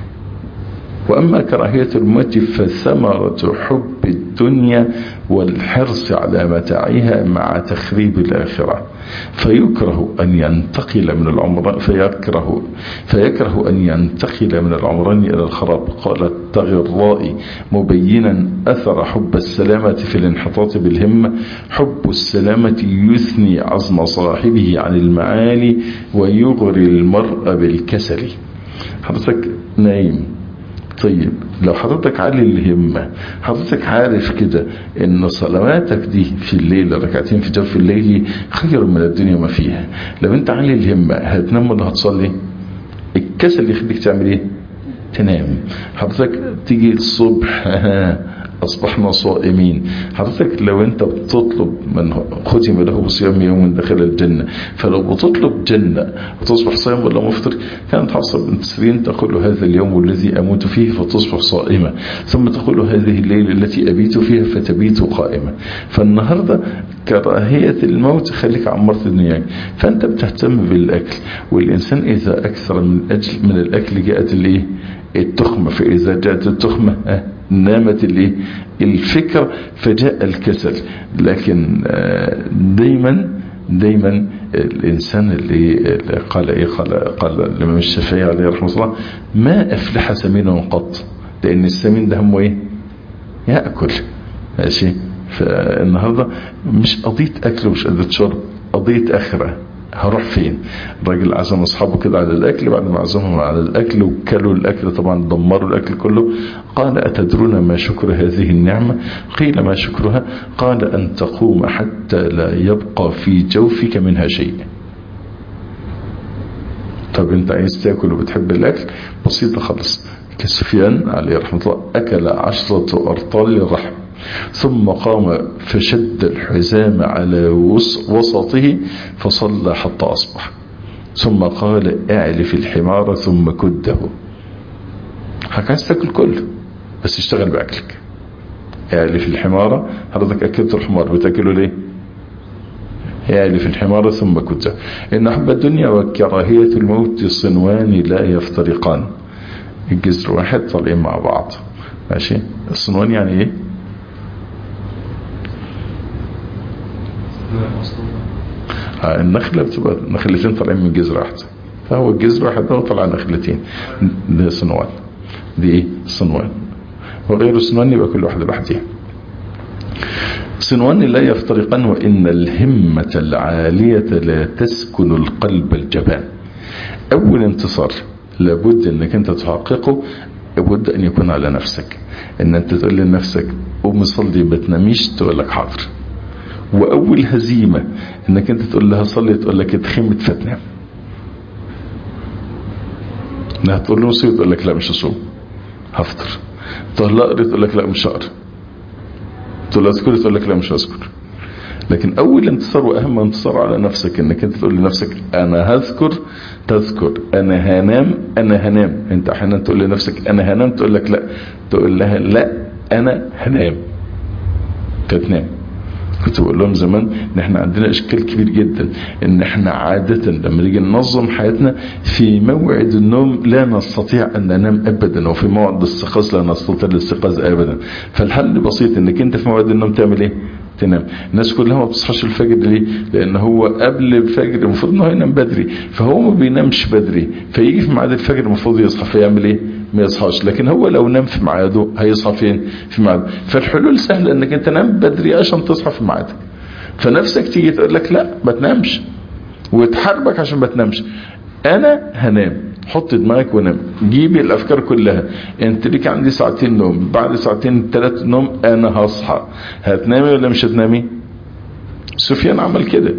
وأما كراهية الموت فثمرة حب الدنيا والحرص على متاعها مع تخريب الآخرة فيكره أن ينتقل من العمر فيكره فيكره أن ينتقل من العمران إلى الخراب قال التغرائي مبينا أثر حب السلامة في الانحطاط بالهمة حب السلامة يثني عزم صاحبه عن المعالي ويغري المرء بالكسل حضرتك نايم طيب لو حضرتك عالي الهمة حضرتك عارف كده ان صلواتك دي في الليل ركعتين في جوف الليل خير من الدنيا ما فيها لو انت عالي الهمة هتنام ولا هتصلي الكسل يخليك تعمل ايه تنام حضرتك تيجي الصبح أصبحنا صائمين حضرتك لو أنت بتطلب من ختم له بصيام يوم دخل الجنة فلو بتطلب جنة وتصبح صائم ولا مفطر كانت حفصة بنت سيرين تقول هذا اليوم الذي أموت فيه فتصبح صائمة ثم تقول هذه الليلة التي أبيت فيها فتبيت قائمة فالنهاردة كراهية الموت خليك عمرت دنياك فأنت بتهتم بالأكل والإنسان إذا أكثر من, أجل من الأكل جاءت الإيه التخمة فإذا جاءت التخمة أه نامت الايه الفكر فجاء الكسل لكن دايما دايما الانسان اللي قال ايه قال قال الامام الشافعي عليه رحمه الله ما افلح سمين قط لان السمين ده همه ايه ياكل ماشي فالنهارده مش قضيه اكل ومش قضيه شرب قضيه اخره هروح فين الراجل عزم اصحابه كده على الاكل بعد ما عزمهم على الاكل وكلوا الاكل طبعا دمروا الاكل كله قال اتدرون ما شكر هذه النعمة قيل ما شكرها قال ان تقوم حتى لا يبقى في جوفك منها شيء طب انت عايز تاكل وبتحب الاكل بسيطة خالص كسفيان عليه رحمة الله اكل عشرة ارطال رحم ثم قام فشد الحزام على وسطه فصلى حتى أصبح ثم قال اعلف الحمار ثم كده عايز تاكل كله بس اشتغل بأكلك اعلف الحمار حضرتك أكلت الحمار بتاكله ليه اعلف الحمار ثم كده إن أحب الدنيا وكراهية الموت صنوان لا يفترقان الجزر واحد طالعين مع بعض ماشي الصنوان يعني ايه النخلة بتبقى نخلتين طالعين من جذر واحد فهو الجذر واحد ده طلع نخلتين ده صنوان دي ايه صنوان وغير الصنوان يبقى كل واحدة لوحدها صنوان لا يفترقان وإن الهمة العالية لا تسكن القلب الجبان أول انتصار لابد أنك أنت تحققه لابد أن يكون على نفسك أن أنت تقول لنفسك قوم صلي ما تناميش تقول لك حاضر وأول هزيمة أنك أنت تقول لها صلي تقول لك اتخمت فتنام انها تقول له صيد تقول لك لا مش هصوم هفطر تقول لها اقري تقول لك لا مش هقرا تقول لها اذكري تقول لك لا مش هذكر لكن اول انتصار واهم انتصار على نفسك انك انت تقول لنفسك انا هذكر تذكر انا هنام انا هنام انت احيانا تقول لنفسك انا هنام تقول لك لا تقول لها لا انا هنام تتنام كنت بقول لهم زمان ان احنا عندنا اشكال كبير جدا ان احنا عادة لما نيجي ننظم حياتنا في موعد النوم لا نستطيع ان ننام ابدا وفي موعد الاستيقاظ لا نستطيع الاستيقاظ ابدا فالحل بسيط انك انت في موعد النوم تعمل ايه تنام الناس كلها ما بتصحاش الفجر ليه لان هو قبل الفجر المفروض انه ينام بدري فهو ما بينامش بدري فيجي في ميعاد الفجر المفروض يصحى فيعمل ايه ما يصحاش لكن هو لو نام في ميعاده هيصحى فين في ميعاده فالحلول سهله انك انت تنام بدري عشان تصحى في ميعادك فنفسك تيجي تقول لك لا ما تنامش وتحاربك عشان ما تنامش انا هنام حط دماغك ونام جيبي الافكار كلها انت ليك عندي ساعتين نوم بعد ساعتين ثلاث نوم انا هصحى هتنامي ولا مش هتنامي سفيان عمل كده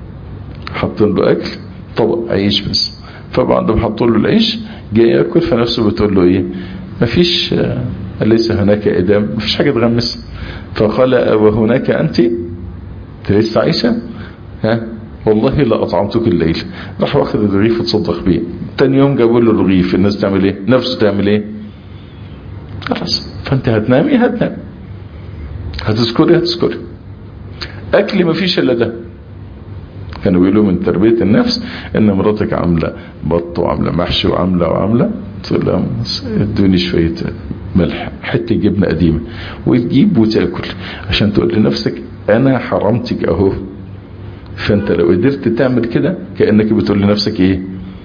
حط له اكل طبق عيش بس فبعد ما حطوا له العيش جاي ياكل فنفسه بتقول له ايه مفيش آه، ليس هناك ادام مفيش حاجه تغمس فقال وهناك انت انت لسه عايشه ها والله لا اطعمتك الليل راح واخد الرغيف وتصدق بيه تاني يوم جابوا له الرغيف الناس تعمل ايه نفسه تعمل ايه خلاص فانت هتنامي هتنام هتذكري هتذكري اكل مفيش الا ده كانوا بيقولوا من تربية النفس ان مراتك عاملة بط وعاملة محشي وعاملة وعاملة تقول لها ادوني شوية ملح حتة جبنة قديمة وتجيب وتاكل عشان تقول لنفسك انا حرمتك اهو فانت لو قدرت تعمل كده كأنك بتقول لنفسك ايه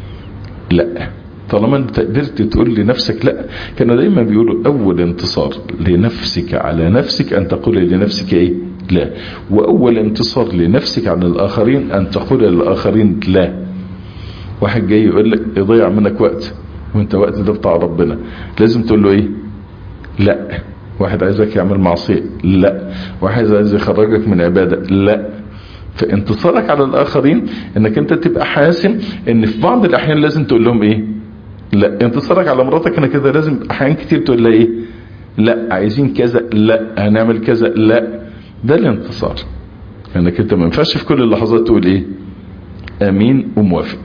لا طالما انت قدرت تقول لنفسك لا كانوا دايما بيقولوا اول انتصار لنفسك على نفسك ان تقول لنفسك ايه لا واول انتصار لنفسك عن الاخرين ان تقول للاخرين لا واحد جاي يقول لك يضيع منك وقت وانت وقت ده بتاع ربنا لازم تقول له ايه لا واحد عايزك يعمل معصية لا واحد عايز يخرجك من عبادة لا فانتصارك على الاخرين انك انت تبقى حاسم ان في بعض الاحيان لازم تقول لهم ايه لا انتصارك على مراتك انك كده لازم احيان كتير تقول لها ايه لا عايزين كذا لا هنعمل كذا لا ده الانتصار انك انت ما ينفعش في كل اللحظات تقول ايه امين وموافق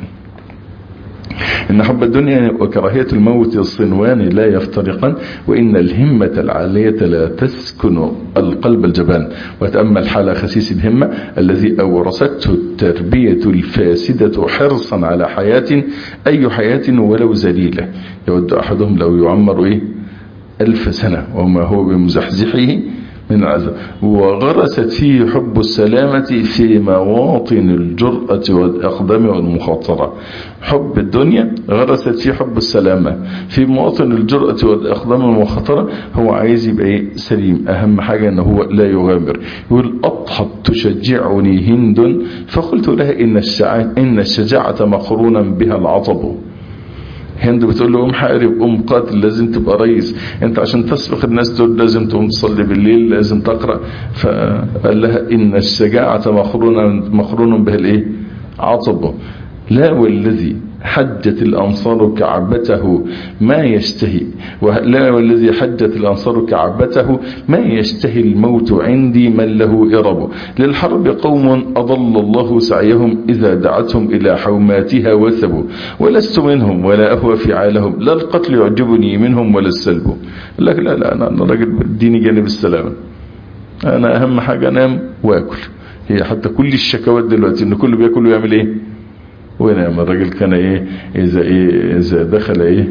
إن حب الدنيا وكراهية الموت الصنوان لا يفترقان وإن الهمة العالية لا تسكن القلب الجبان وتأمل حال خسيس الهمة الذي أورثته التربية الفاسدة حرصا على حياة أي حياة ولو زليلة يود أحدهم لو يعمر إيه ألف سنة وما هو بمزحزحه من العذاب وغرست فيه حب السلامة في مواطن الجرأة والأقدام والمخاطرة حب الدنيا غرست فيه حب السلامة في مواطن الجرأة والأقدام والمخاطرة هو عايز يبقى ايه سليم أهم حاجة أنه هو لا يغامر يقول أضحت تشجعني هند فقلت لها إن الشجاعة, إن الشجاعة مقرونا بها العطب هند بتقول له قوم حارب قوم قاتل لازم تبقى رئيس انت عشان تسبق الناس دول لازم تقوم تصلي بالليل لازم تقرا فقال لها ان الشجاعه مقرونه مقرون بها الايه عطب لا والذي حجت الأنصار كعبته ما يشتهي لا والذي حجت الأنصار كعبته ما يشتهي الموت عندي من له إرب للحرب قوم أضل الله سعيهم إذا دعتهم إلى حوماتها وثبوا ولست منهم ولا أهوى فعالهم لا القتل يعجبني منهم ولا السلب لك لا لا أنا, أنا راجل اديني جانب السلامة أنا أهم حاجة أنام وأكل هي حتى كل الشكوات دلوقتي إن كله بياكل ويعمل إيه ونعم الراجل كان ايه اذا ايه اذا دخل ايه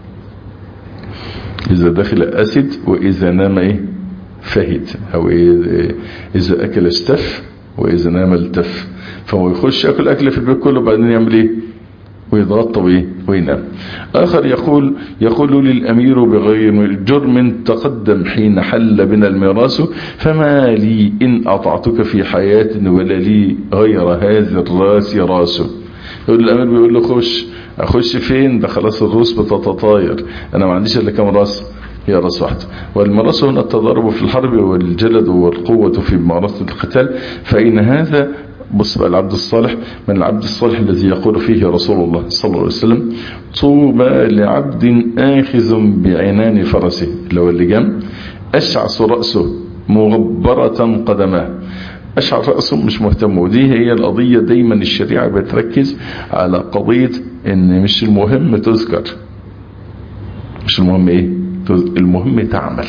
اذا دخل اسد واذا نام ايه فهد او ايه اذا اكل استف واذا نام التف فهو يخش ياكل اكل في البيت كله بعدين يعمل ايه ويتغطى وايه وينام اخر يقول يقول للامير بغير جرم تقدم حين حل بنا الميراث فما لي ان اطعتك في حياة ولا لي غير هذا الراس راس يقول الامير بيقول له خش اخش فين ده خلاص الروس بتتطاير انا ما عنديش الا كام راس هي راس واحدة والمراس هنا التضارب في الحرب والجلد والقوة في ممارسة القتال فإن هذا بص بقى العبد الصالح من العبد الصالح الذي يقول فيه رسول الله صلى الله عليه وسلم طوبى لعبد آخذ بعنان فرسه لو اللي جنب أشعص رأسه مغبرة قدماه أشعر رأسه مش مهتم ودي هي القضية دايما الشريعة بتركز على قضية ان مش المهم تذكر مش المهم ايه المهم تعمل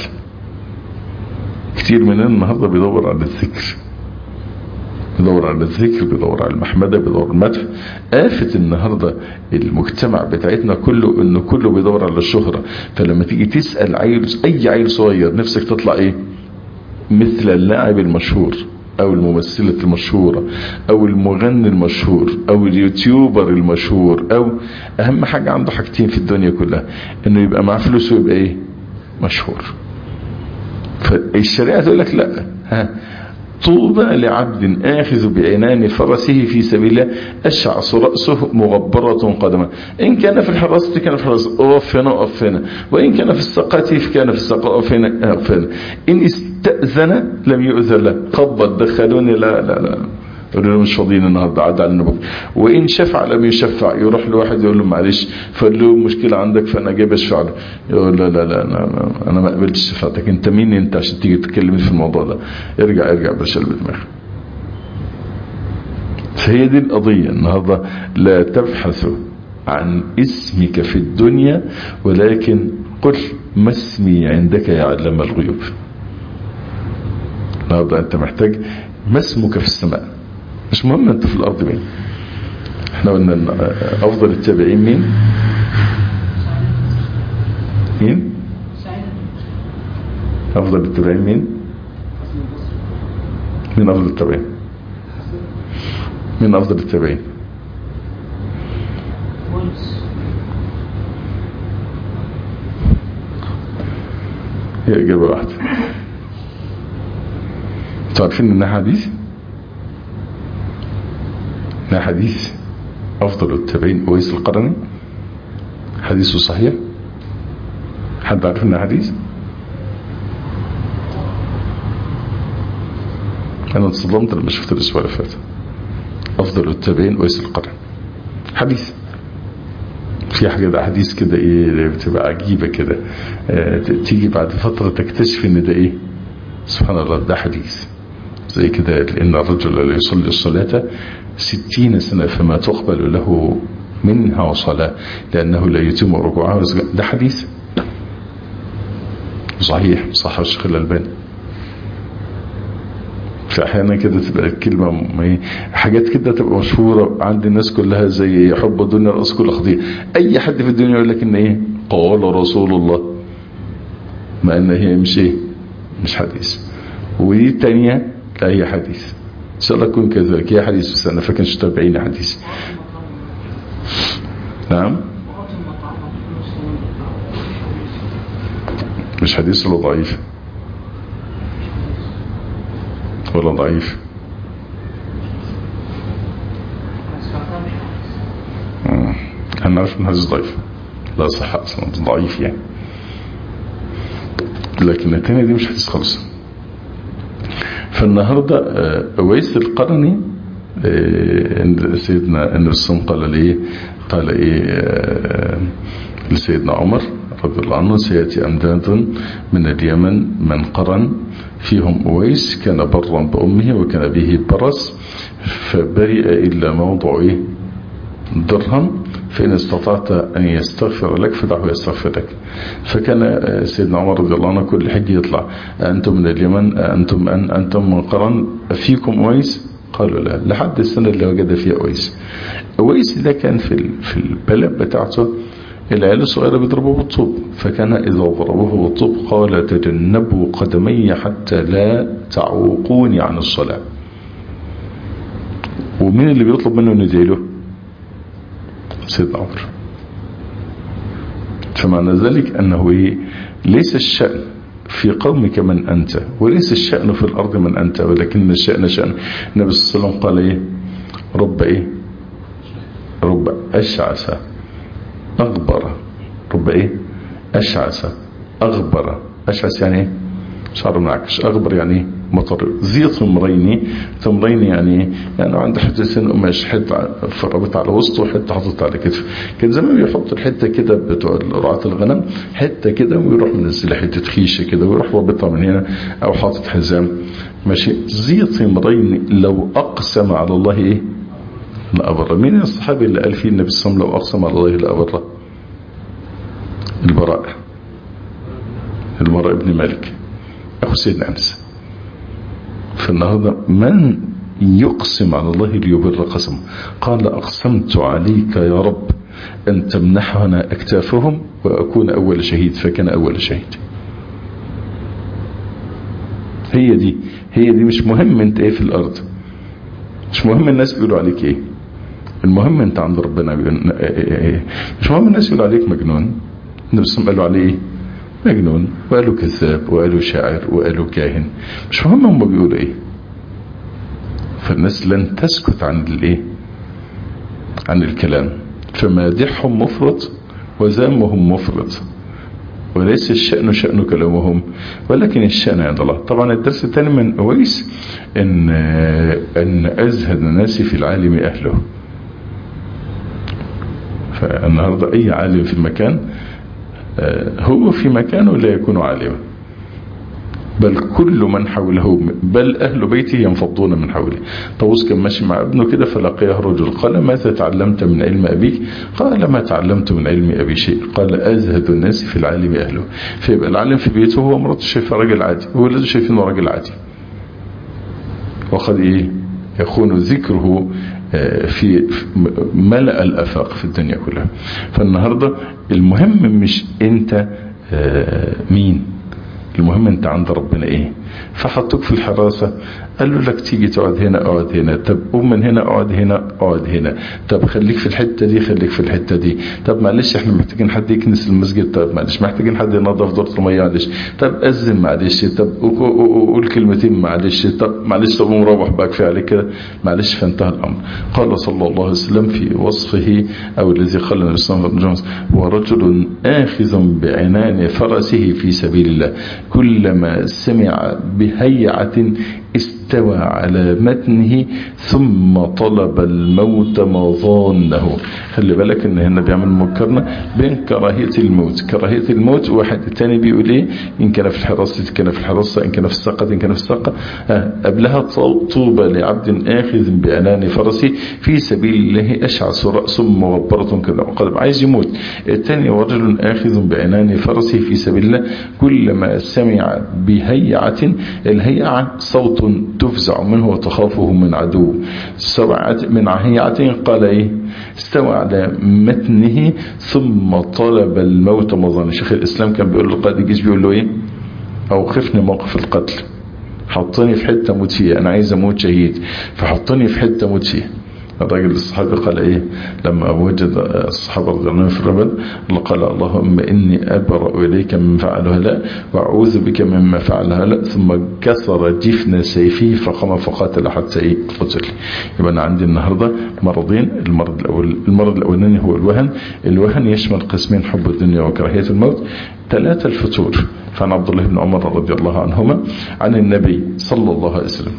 كتير مننا النهاردة بيدور على الذكر بيدور على الذكر بيدور على المحمدة بيدور على المدح آفة النهاردة المجتمع بتاعتنا كله انه كله بيدور على الشهرة فلما تيجي تسأل عيل اي عيل صغير نفسك تطلع ايه مثل اللاعب المشهور او الممثلة المشهورة او المغني المشهور او اليوتيوبر المشهور او اهم حاجة عنده حاجتين في الدنيا كلها انه يبقى معاه فلوس ويبقى ايه مشهور فالشريعة تقول لك لا ها طوبى لعبد آخذ بعنان فرسه في سبيل الله أشعص رأسه مغبرة قدمه إن كان في الحراسة كان في الحراسة أوف هنا أوف هنا وإن كان في السقاتيف كان في السقاف هنا أوف هنا إن استأذن لم يؤذن له قبض دخلوني لا لا لا يقول له مش فاضيين النهارده عدى على النبوة وان شفع لم يشفع يروح لواحد يقول له معلش فقال له مشكله عندك فانا جاي بشفع له يقول لا لا لا انا انا ما قبلتش شفاعتك انت مين انت عشان تيجي تكلمني في الموضوع ده ارجع ارجع بشل بدماغك فهي دي القضيه النهارده لا تبحث عن اسمك في الدنيا ولكن قل ما اسمي عندك يا علام الغيوب النهارده انت محتاج ما اسمك في السماء مش مهم انت في الارض مين احنا قلنا ان افضل التابعين مين مين افضل التابعين مين مين افضل التابعين مين افضل التابعين هي اجابه واحده انتوا عارفين انها حديث انها حديث افضل التابعين اويس القرني حديثه صحيح حد عارف انها حديث انا اتصدمت لما شفت الاسبوع اللي فات افضل التابعين اويس القرني حديث في حاجة احاديث كده ايه بتبقى عجيبة كده اه تيجي بعد فترة تكتشف ان ده ايه سبحان الله ده حديث زي كده لان الرجل لا يصلي الصلاة ستين سنة فما تقبل له منها صلاة لأنه لا يتم ركوعها ده حديث صحيح صح الشيخ الألباني فأحيانا كده تبقى الكلمة حاجات كده تبقى مشهورة عند الناس كلها زي حب الدنيا رأس كل خطيئة أي حد في الدنيا يقول لك إن إيه قال رسول الله ما إن هي مش إيه مش حديث ودي التانية لا هي حديث ان شاء الله يكون كذلك هي حديث بس انا فاكر مش تابعين حديث نعم مش حديث ولا ضعيف ولا ضعيف انا عارف ان حديث ضعيف لا صح اصلا ضعيف يعني لكن الثانية دي مش حديث خالص فالنهاردة اويس القرني سيدنا النبي صلى الله عليه وسلم قال ليه قال ايه لسيدنا عمر رضي الله عنه سيأتي أمداد من اليمن من قرن فيهم أويس كان برا بأمه وكان به برس فبرئ إلا موضع إيه درهم فإن استطعت أن يستغفر لك فدعه يستغفر لك فكان سيدنا عمر رضي الله عنه كل حج يطلع أنتم من اليمن أنتم أن أنتم من قرن فيكم أويس قالوا لا لحد السنة اللي وجد فيها أويس أويس ده كان في في البلد بتاعته العيال الصغيرة بيضربوه بالطوب فكان إذا ضربوه بالطوب قال تجنبوا قدمي حتى لا تعوقوني عن الصلاة ومين اللي بيطلب منه انه يدعي له سيدنا عمر فمعنى ذلك أنه إيه ليس الشأن في قومك من أنت وليس الشأن في الأرض من أنت ولكن الشأن شأن النبي صلى الله عليه وسلم قال إيه رب إيه رب أشعث أغبر رب إيه أشعث أغبر أشعث يعني إيه شعر منعكش أغبر يعني إيه مطر ذي ثمرين ثمرين يعني يعني عنده حتتين قماش حته فربت على وسطه وحته حاطط على كتفه كان زمان بيحط الحته كده بتوع رعاة الغنم حته كده ويروح منزل حته خيشه كده ويروح رابطها من هنا او حاطط حزام ماشي ذي ثمرين لو اقسم على الله ايه لأبر مين الصحابي اللي قال فيه النبي صلى الله عليه وسلم لو اقسم على الله لأبر البراء البراء ابن مالك اخو سيدنا انس فالنهاردة من يقسم على الله ليبر قسم قال أقسمت عليك يا رب أن تمنحنا أكتافهم وأكون أول شهيد فكان أول شهيد هي دي هي دي مش مهم انت ايه في الارض مش مهم الناس بيقولوا عليك ايه المهم انت عند ربنا بيقول مش مهم الناس يقولوا عليك مجنون النبي صلى الله عليه وسلم قالوا عليه ايه مجنون وقالوا كذاب وقالوا شاعر وقالوا كاهن مش مهم هم بيقولوا ايه فالناس لن تسكت عن الايه عن الكلام فمادحهم مفرط وذامهم مفرط وليس الشأن شأن كلامهم ولكن الشأن عند الله طبعا الدرس الثاني من أويس ان ان ازهد الناس في العالم اهله فالنهارده اي عالم في المكان هو في مكانه لا يكون عالما بل كل من حوله بل أهل بيته ينفضون من حوله طاووس كان ماشي مع ابنه كده فلقيه رجل قال ماذا تعلمت من علم أبيك قال ما تعلمت من علم أبي شيء قال أزهد الناس في العالم أهله فيبقى العالم في بيته هو مراته شايفه راجل عادي وولاده شايفينه راجل عادي وقد إيه يكون ذكره في ملأ الأفاق في الدنيا كلها فالنهاردة المهم مش انت مين المهم انت عند ربنا ايه فحطوك في الحراسة قالوا لك تيجي تقعد هنا اقعد هنا طب قوم من هنا اقعد هنا اقعد هنا طب خليك في الحتة دي خليك في الحتة دي طب معلش احنا محتاجين حد يكنس المسجد طب معلش محتاجين حد ينظف دورة المية معلش طب اذن معلش طب قول كلمتين معلش طب معلش طب مروح بقى كفايه عليك كده معلش فانتهى الامر قال صلى الله عليه وسلم في وصفه او الذي قال النبي صلى الله عليه وسلم ورجل آخذ بعنان فرسه في سبيل الله كلما سمع بهيعة استوى على متنه ثم طلب الموت مظانه خلي بالك ان هنا بيعمل مقارنة بين كراهية الموت كراهية الموت واحد الثاني بيقول ايه ان كان في الحراسة ان كان في الحراسة ان كان في الساقة ان كان في الساقة آه قبلها طوبى لعبد آخذ بعنان فرسه في سبيل الله أشعث رأس مغبرة كذا وقلب عايز يموت الثاني رجل آخذ بعنان فرسه في سبيل الله كلما سمع بهيعة الهيعة صوت تفزع منه وتخافه من عدو سرعت من هيعة قال ايه استوى على متنه ثم طلب الموت مظن شيخ الاسلام كان بيقول للقائد الجيش بيقول له ايه اوقفني موقف القتل حطني في حتة موت فيها انا عايز اموت شهيد فحطني في حتة موت فيها الراجل الصحابي قال ايه لما وجد الصحابة رضي الله عنهم في الربد قال اللهم اني ابرأ اليك من فعل هؤلاء واعوذ بك مما فعل هؤلاء ثم كسر جفن سيفه فقام فقاتل حتى ايه قتل يبقى انا عندي النهارده مرضين المرض الاول المرض الاولاني هو الوهن الوهن يشمل قسمين حب الدنيا وكراهيه الموت ثلاثة الفتور فعن عبد الله بن عمر رضي الله عنهما عن النبي صلى الله عليه وسلم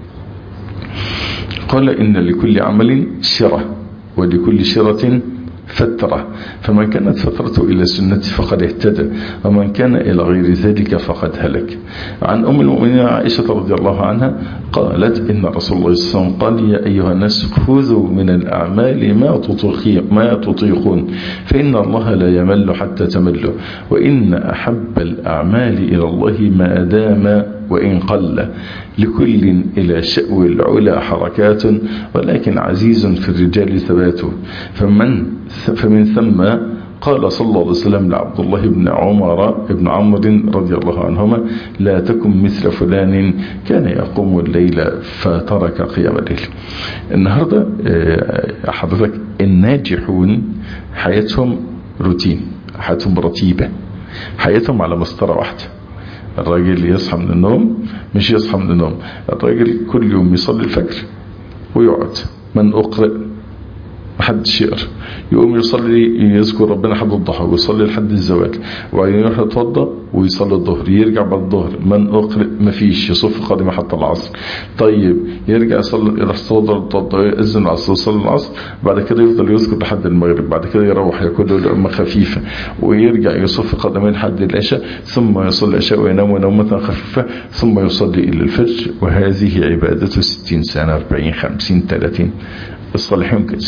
قال إن لكل عمل شرة ولكل شرة فترة فمن كانت فترته إلى السنة فقد اهتدى ومن كان إلى غير ذلك فقد هلك عن أم المؤمنين عائشة رضي الله عنها قالت إن رسول الله صلى الله عليه وسلم قال يا أيها الناس خذوا من الأعمال ما تطيقون ما تطيقون فإن الله لا يمل حتى تملوا وإن أحب الأعمال إلى الله ما دام وإن قل لكل إلى شأو العلا حركات ولكن عزيز في الرجال ثبات فمن فمن ثم قال صلى الله عليه وسلم لعبد الله بن عمر بن عمرو رضي الله عنهما لا تكن مثل فلان كان يقوم الليل فترك قيام الليل النهاردة حضرتك الناجحون حياتهم روتين حياتهم رتيبة حياتهم على مسطرة واحدة الراجل يصحى من النوم مش يصحى من النوم الراجل كل يوم يصلي الفجر ويقعد من أقرأ محدش يقرأ يقوم يصلي يذكر ربنا لحد الضحى ويصلي لحد الزوال وبعدين يروح يتوضا ويصلي الظهر يرجع بعد الظهر من اقرئ مفيش يصف قادمه حتى العصر طيب يرجع يصلي يروح يتوضا يأذن العصر ويصلي العصر بعد كده يفضل يذكر لحد المغرب بعد كده يروح ياكل له لقمه خفيفه ويرجع يصف قدمين لحد العشاء ثم يصلي العشاء وينام نومه خفيفه ثم يصلي الى الفجر وهذه عبادته 60 سنه 40 50 30 الصالحون كده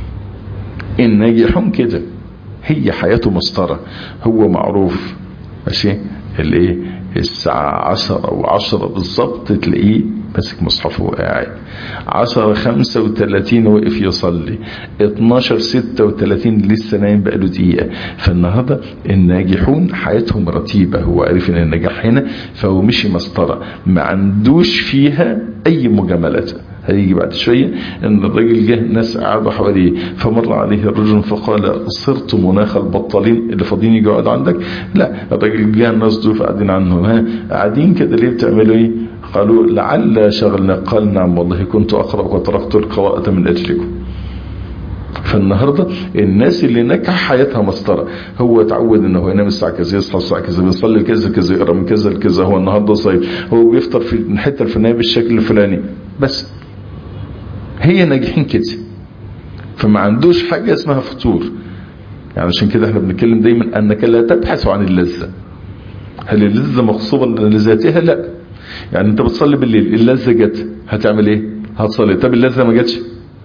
الناجحون كده هي حياته مسطرة هو معروف ماشي الايه الساعة عشرة وعشرة بالظبط تلاقيه ماسك مصحفه وقاعد عشرة خمسة وتلاتين وقف يصلي اتناشر ستة وتلاتين لسه نايم بقاله دقيقة فالنهاردة الناجحون حياتهم رتيبة هو عارف ان النجاح هنا فهو مشي مسطرة ما عندوش فيها اي مجاملات هيجي بعد شوية ان الراجل جه ناس قعدوا حواليه فمر عليه الرجل فقال صرت مناخ البطالين اللي فاضيين يجوا يقعدوا عندك لا الراجل جه الناس دول قاعدين عنهم ها قاعدين كده ليه بتعملوا ايه قالوا لعل شغلنا قال نعم والله كنت اقرا وتركت القراءه من اجلكم فالنهارده الناس اللي نجح حياتها مسطره هو اتعود انه ينام الساعه كذا يصحى الساعه كذا بيصلي كذا كذا يقرا من كذا لكذا هو النهارده صيف هو بيفطر في الحته الفلانيه بالشكل الفلاني بس هي ناجحين كده فما عندوش حاجة اسمها فطور يعني عشان كده احنا بنتكلم دايما انك لا تبحث عن اللذة هل اللذة مغصوبة لذاتها لا يعني انت بتصلي بالليل اللذة جت هتعمل ايه هتصلي طب اللذة ما جاتش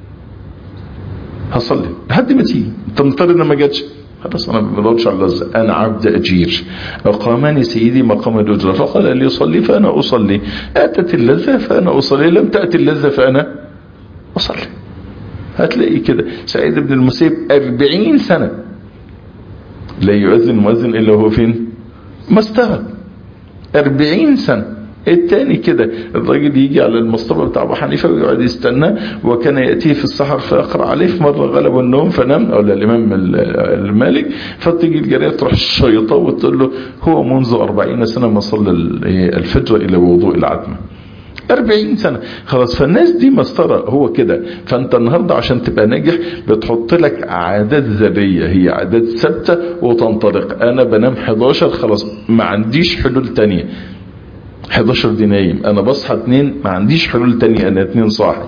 هصلي لحد ما تيجي انت مضطر ان ما جاتش خلاص انا ما بدورش على اللذة انا عبد اجير اقامني سيدي مقام الاجرة فقال لي صلي فانا اصلي اتت اللذة فانا اصلي لم تأتي اللذة فانا أصلي هتلاقي كده سعيد بن المسيب أربعين سنة لا يؤذن مؤذن إلا هو فين مستوى أربعين سنة التاني كده الراجل يجي على المصطبة بتاع ابو حنيفه ويقعد يستنى وكان ياتيه في السحر فيقرا عليه في مره غلبه النوم فنام او الامام المالك فتيجي الجاريه تروح الشيطه وتقول له هو منذ أربعين سنه ما صلى الفجر الى وضوء العتمه أربعين سنة خلاص فالناس دي مسطرة هو كده فانت النهاردة عشان تبقى ناجح بتحط لك عادات ذرية هي عادات ثابتة وتنطلق انا بنام 11 خلاص ما عنديش حلول تانية 11 دي نايم انا بصحى 2 ما عنديش حلول تانية انا 2 صاحي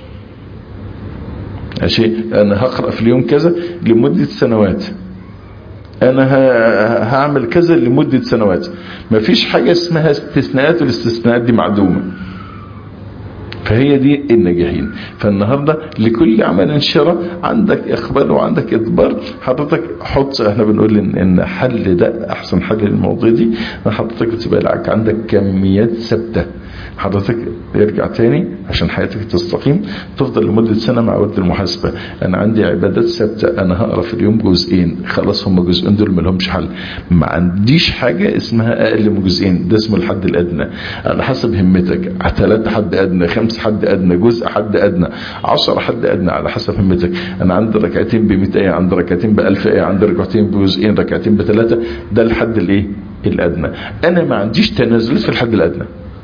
ماشي انا هقرأ في اليوم كذا لمدة سنوات انا هعمل كذا لمدة سنوات مفيش حاجة اسمها استثناءات والاستثناءات دي معدومة فهي دي الناجحين فالنهاردة لكل عمل شراء عندك اقبال وعندك ادبار حضرتك حط احنا بنقول ان, إن حل ده احسن حل للموضوع دي ان حضرتك تبقى لك عندك كميات ثابته حضرتك يرجع تاني عشان حياتك تستقيم تفضل لمدة سنة مع ود المحاسبة انا عندي عبادات ثابتة انا هقرا في اليوم جزئين خلاص هم جزئين دول ما لهمش حل ما عنديش حاجة اسمها اقل من جزئين ده اسمه الحد الادنى على حسب همتك ثلاثة حد ادنى خمس حد ادنى جزء حد ادنى عشر حد ادنى على حسب همتك انا عندي ركعتين ب 100 ايه عندي ركعتين ب 1000 ايه عندي ركعتين بجزئين ركعتين بثلاثة ده الحد الايه الادنى انا ما عنديش تنازلات في الحد الادنى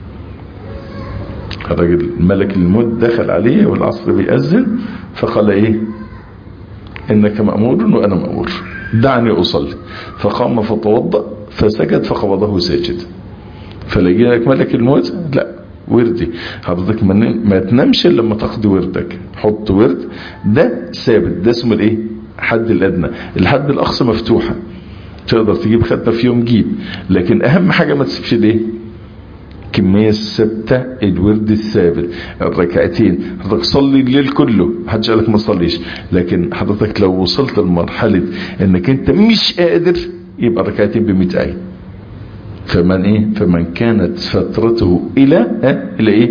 الراجل ملك الموت دخل عليه والعصر بيأذن فقال ايه انك مأمور وانا مأمور دعني اصلي فقام فتوضأ فسجد فقبضه ساجد فلقي لك ملك الموت لا وردي حضرتك ما تنامش الا لما تقضي وردك حط ورد ده ثابت ده اسمه الايه حد الادنى الحد الاقصى مفتوحه تقدر تجيب ختمه في يوم جيب لكن اهم حاجه ما تسيبش الايه الكمية الثابتة الورد الثابت الركعتين حضرتك صلي الليل كله محدش قالك ما تصليش لكن حضرتك لو وصلت لمرحلة انك انت مش قادر يبقى ركعتين ب آية فمن ايه فمن كانت فترته الى اه الى ايه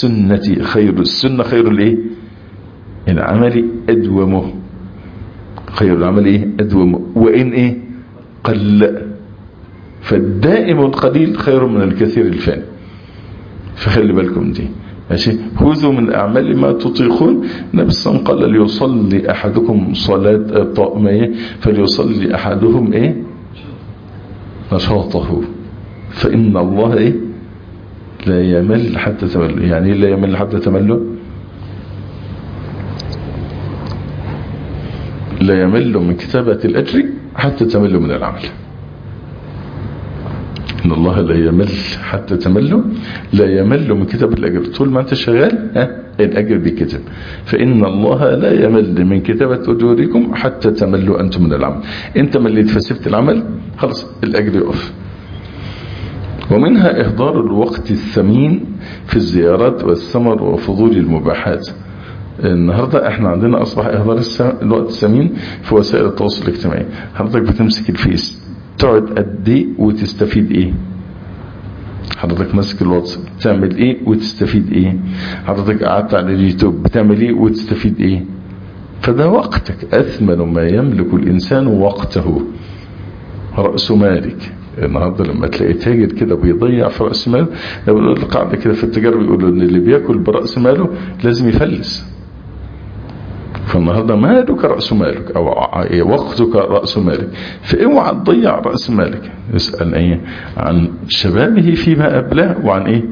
سنتي خير السنة خير الايه العمل ادومه خير العمل ايه ادوم وان ايه قل فالدائم القليل خير من الكثير الفاني فخلي بالكم دي ماشي خذوا من اعمال ما تطيقون النبي صلى الله عليه وسلم قال ليصلي احدكم صلاه طائمه فليصلي احدهم ايه نشاطه فان الله ايه لا يمل حتى تمل يعني ايه لا يمل حتى تمله لا يمل من كتابة الأجر حتى تمل من العمل إن الله لا يمل حتى تمل لا يمل من كتابة الأجر طول ما أنت شغال ها الأجر بكتب فإن الله لا يمل من كتابة أجوركم حتى تملوا أنتم من العمل أنت مليت فسبت العمل خلاص الأجر يقف ومنها إهدار الوقت الثمين في الزيارات والثمر وفضول المباحات النهاردة احنا عندنا اصبح اهدار الوقت الثمين في وسائل التواصل الاجتماعي حضرتك بتمسك الفيس تقعد قد ايه وتستفيد ايه حضرتك ماسك الواتس بتعمل ايه وتستفيد ايه حضرتك قعدت على اليوتيوب بتعمل ايه وتستفيد ايه فده وقتك اثمن ما يملك الانسان وقته رأس مالك النهارده لما تلاقي تاجر كده بيضيع في راس ماله لو بيقول قاعده كده في التجاره بيقولوا ان اللي بياكل براس ماله لازم يفلس فالنهارده مالك راس مالك او وقتك راس مالك فاوعى تضيع راس مالك اسال ايه عن شبابه فيما ابلاه وعن ايه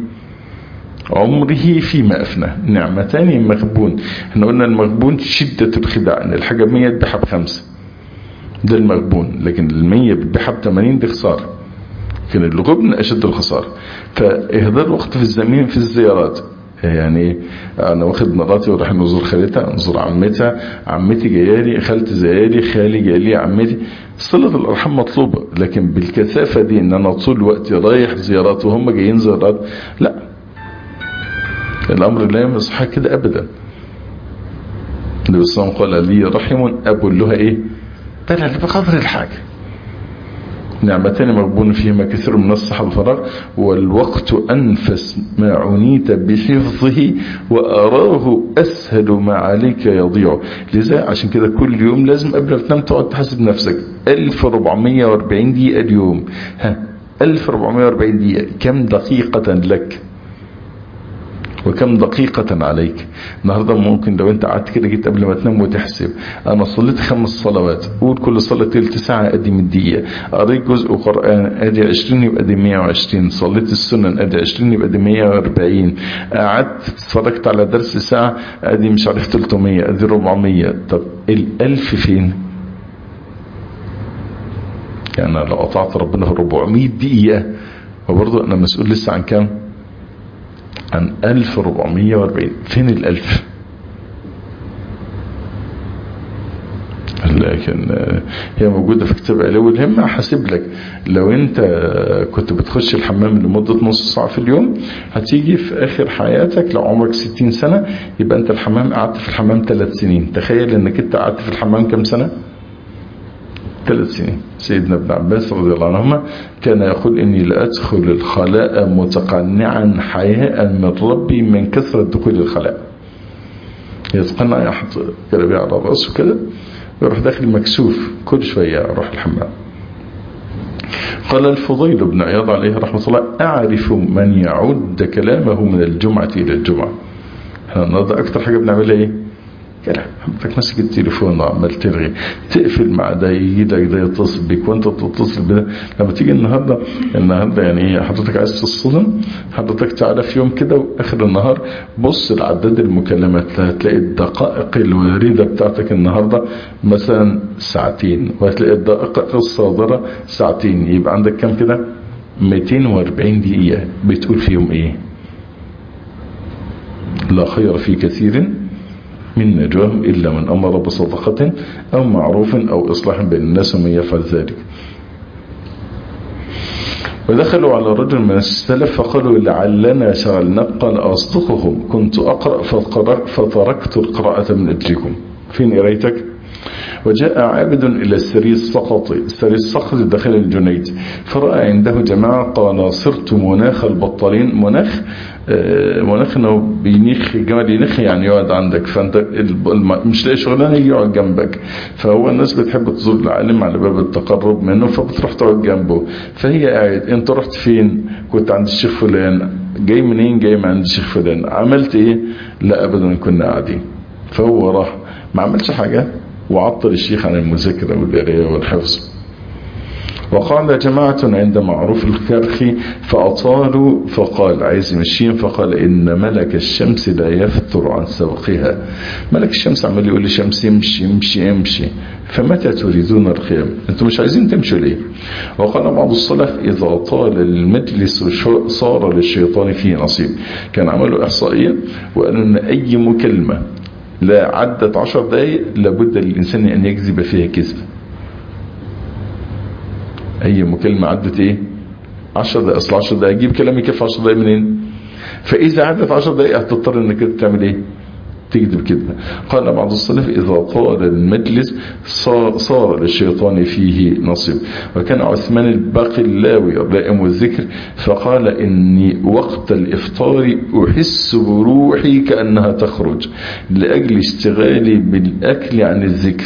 عمره فيما افناه نعمتان مغبون احنا قلنا المغبون شده الخداع ان الحاجه ب 100 تبيعها بخمسه ده المغبون لكن المية بتبيعها ب 80 دي خسارة لكن الغبن أشد الخسارة فإهدار وقت في الزمين في الزيارات يعني انا واخد مراتي ورايح نزور خالتها نزور عمتها عمتي جايالي خالتي زيالي خالي جايلي عمتي صلة الارحام مطلوبة لكن بالكثافة دي ان انا طول الوقت رايح زيارات وهم جايين زيارات لا الامر لا يصح كده ابدا النبي صلى الله عليه وسلم قال لي رحم ابو لها ايه بلل بقدر الحاجة نعمتان مغبون فيهما كثير من الصحة والفراغ والوقت أنفس ما عنيت بحفظه وأراه أسهل ما عليك يضيع لذا عشان كده كل يوم لازم قبل ما تنام تقعد تحاسب نفسك 1440 دقيقة اليوم ها 1440 دقيقة كم دقيقة لك وكم دقيقة عليك النهاردة ممكن لو انت قعدت كده جيت قبل ما تنام وتحسب انا صليت خمس صلوات قول كل صلاة تلت ساعة ادي من دقيقة قريت جزء قرآن ادي 20 يبقى دي 120 صليت السنن ادي 20 يبقى دي 140 قعدت اتفرجت على درس ساعة ادي مش عارف 300 ادي 400 طب الالف فين يعني لو قطعت ربنا 400 دقيقة وبرضه انا مسؤول لسه عن كام عن 1440 فين الألف لكن هي موجودة في كتاب علو الهمة حاسب لك لو انت كنت بتخش الحمام لمدة نص ساعة في اليوم هتيجي في اخر حياتك لو عمرك 60 سنة يبقى انت الحمام قعدت في الحمام 3 سنين تخيل انك انت قعدت في الحمام كم سنة ثلاث سنين سيدنا ابن عباس رضي الله عنهما كان يقول إني لأدخل الخلاء متقنعا حياء من ربي من كثرة دخول الخلاء يتقنع يحط كلبي على رأسه كده ويروح داخل مكسوف كل شوية يروح الحمام قال الفضيل بن عياض عليه رحمة الله أعرف من يعد كلامه من الجمعة إلى الجمعة احنا النهارده أكتر حاجة بنعملها إيه كلام حضرتك ماسك التليفون وعمال تلغي تقفل مع ده يجي لك ده يتصل بيك وانت تتصل بده لما تيجي النهارده النهارده يعني حضرتك عايز تصطدم حضرتك تعالى في يوم كده واخر النهار بص لعداد المكالمات هتلاقي الدقائق الوارده بتاعتك النهارده مثلا ساعتين وهتلاقي الدقائق الصادره ساعتين يبقى عندك كام كده 240 دقيقه بتقول فيهم ايه لا خير في كثير من نجواهم إلا من أمر بصدقة أو معروف أو إصلاح بين الناس ومن يفعل ذلك ودخلوا على رجل من السلف فقالوا لعلنا شغلنا قال أصدقهم كنت أقرأ فتركت القراءة من أجلكم فين قريتك وجاء عابد إلى السري السقط السري السقط داخل الجنيد فرأى عنده جماعة قال صرت مناخ البطالين مناخ آه، مناخ انه بينيخ الجمل ينخ يعني يقعد عندك فانت الم- مش لاقي شغلانه يجي يقعد جنبك فهو الناس بتحب تزور العالم على باب التقرب منه فبتروح تقعد جنبه فهي قاعد انت رحت فين كنت عند الشيخ فلان جاي منين جاي من عند الشيخ فلان عملت ايه لا ابدا كنا قاعدين فهو راح ما عملش حاجه وعطل الشيخ عن المذاكره والقرايه والحفظ وقال جماعة عند معروف الكرخ فأطالوا فقال عايز يمشيهم فقال إن ملك الشمس لا يفتر عن سوقها ملك الشمس عمال يقول للشمس يمشي يمشي يمشي فمتى تريدون القيام انتم مش عايزين تمشوا ليه وقال بعض السلف إذا طال المجلس شو- صار للشيطان فيه نصيب كان عملوا إحصائية وقالوا أن أي مكالمة لا عدت عشر دقائق لابد للإنسان أن يكذب فيها كذب اي مكالمة عدت ايه 10 دقائق اصل 10 دقائق اجيب كلام يكفي 10 دقائق منين فاذا عدت 10 دقائق هتضطر انك أنت تعمل ايه تكذب كذبة قال بعض السلف إذا طال المجلس صار, صار للشيطان فيه نصيب وكان عثمان الباقلاوي الرائم الذكر فقال إني وقت الإفطار أحس بروحي كأنها تخرج لأجل اشتغالي بالأكل عن الذكر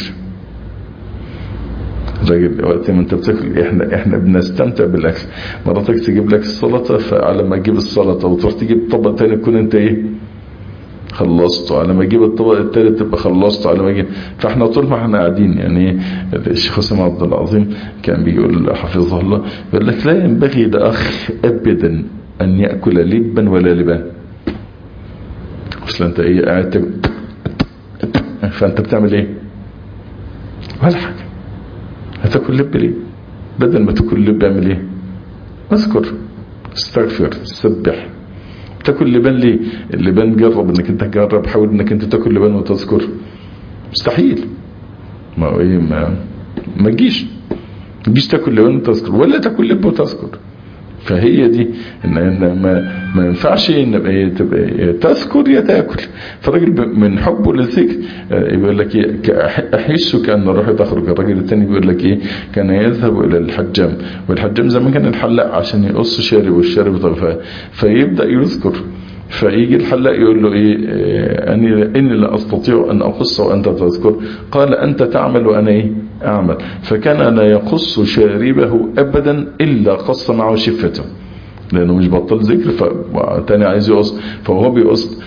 الراجل وقت ما انت بتاكل احنا احنا بنستمتع بالاكل مراتك تجيب لك السلطه فعلى ما تجيب السلطه وتروح تجيب طبق تاني تكون انت ايه خلصته على ما اجيب الطبق التالت تبقى خلصته على ما اجيب فاحنا طول ما احنا قاعدين يعني الشيخ حسام عبد العظيم كان بيقول حفظه الله يقول لك لا ينبغي لاخ ابدا ان ياكل لبا ولا لبان اصل انت ايه قاعد تب... فانت بتعمل ايه ولا حاجه هتاكل لب ليه بدل ما تاكل لب اعمل ايه اذكر استغفر سبح تاكل لبان ليه اللبان جرب انك انت تجرب حاول انك انت تاكل لبان وتذكر مستحيل ما هو ايه ما ما تجيش ما تجيش تاكل لبان وتذكر ولا تاكل لب وتذكر فهي دي ان, إن ما, ما ينفعش ان إيه تبقى إيه تذكر يا تاكل فالراجل من حبه للذكر يقول لك ايه احس كان روحي تخرج الراجل الثاني بيقول لك ايه كان يذهب الى الحجام والحجام زمان كان الحلاق عشان يقص شارب والشارب طرفها فيبدا يذكر فيجي الحلاق يقول له ايه اني اني لا استطيع ان اقص وانت تذكر قال انت تعمل وانا ايه اعمل فكان لا يقص شاربه ابدا الا قص معه شفته لانه مش بطل ذكر فتاني عايز يقص فهو بيقص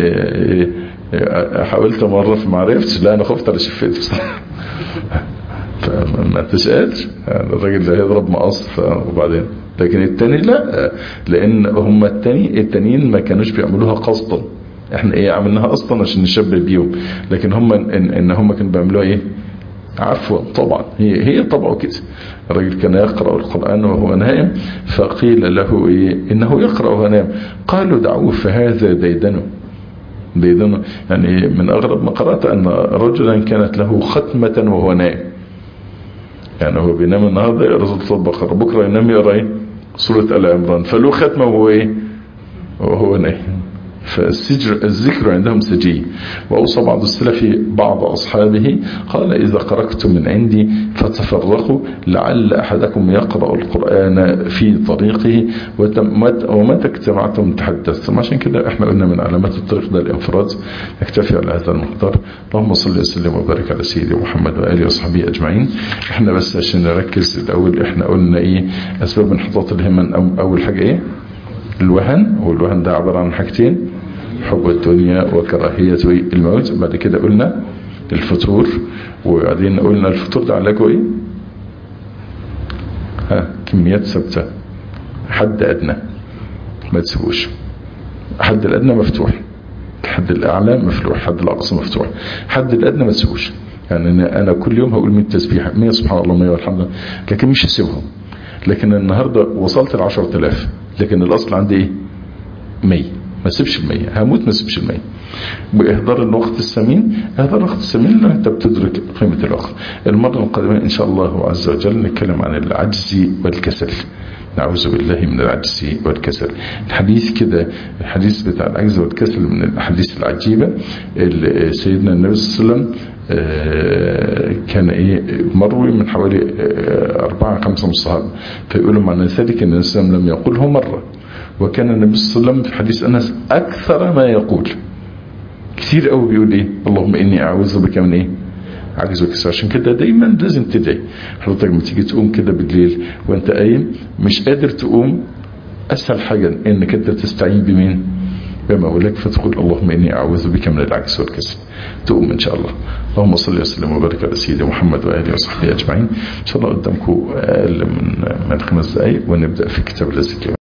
حاولت مره في معرفتش لا انا خفت على شفتي بصراحه فما انتش قادر الراجل ده هيضرب مقص وبعدين لكن التاني لا لان هم التاني التانيين ما كانوش بيعملوها قصدا احنا ايه عملناها اصلا عشان نشبه بيهم لكن هم ان, إن هم كانوا بيعملوها ايه عفوا طبعا هي هي طبعه كده الراجل كان يقرأ القرآن وهو نائم فقيل له إيه إنه يقرأ وهو نائم قالوا دعوه فهذا ديدنه ديدنه يعني من أغرب ما قرأت أن رجلا كانت له ختمة وهو نائم يعني هو بينام النهارده يقرا سوره البقره بكره ينام يقرا ايه سوره ال عمران فله ختمه وهو ايه وهو نايم فالسجر الذكر عندهم سجي وأوصى بعض السلف بعض أصحابه قال إذا خرجتم من عندي فتفرقوا لعل أحدكم يقرأ القرآن في طريقه ومتى اجتمعتم تحدثتم عشان كده احنا قلنا من علامات الطريق ده الانفراد نكتفي على هذا المقدار اللهم صل وسلم وبارك على سيدي محمد وآله وصحبه أجمعين احنا بس عشان نركز الأول احنا قلنا ايه أسباب انحطاط الهمم أو أول حاجة ايه الوهن والوهن ده عبارة عن حاجتين حب الدنيا وكراهية الموت بعد كده قلنا الفطور وبعدين قلنا الفطور ده علاجه ايه ها كميات ثابته حد ادنى ما تسيبوش حد الادنى مفتوح الحد الاعلى مفتوح الحد الاقصى مفتوح الحد الادنى ما تسيبوش يعني أنا, انا كل يوم هقول 100 تسبيحه 100 سبحان الله 100 والحمد لله لكن مش هسيبهم لكن النهارده وصلت ل 10000 لكن الاصل عندي ايه 100 ما سيبش المية هموت ما سيبش المية بإهدار الوقت الثمين إهدار الوقت الثمين لأن أنت بتدرك قيمة الوقت المرة القادمة إن شاء الله عز وجل نتكلم عن العجز والكسل نعوذ بالله من العجز والكسل الحديث كده الحديث بتاع العجز والكسل من الاحاديث العجيبه اللي سيدنا النبي صلى الله عليه وسلم كان ايه مروي من حوالي أربعة خمسة من الصحابة فيقولوا معنى ذلك أن الإسلام لم يقوله مرة وكان النبي صلى الله عليه وسلم في حديث أنس أكثر ما يقول كثير قوي بيقول ايه اللهم إني أعوذ بك من ايه عجز وكسر عشان كده دايما لازم تدعي حضرتك لما تيجي تقوم كده بالليل وانت قايم مش قادر تقوم اسهل حاجة انك انت تستعين بمين بمولاك فتقول اللهم اني اعوذ بك من العجز والكسل تقوم ان شاء الله اللهم صل وسلم وبارك على سيدنا محمد واله وصحبه اجمعين ان شاء الله قدامكم اقل من من خمس دقائق ونبدا في كتاب الذكر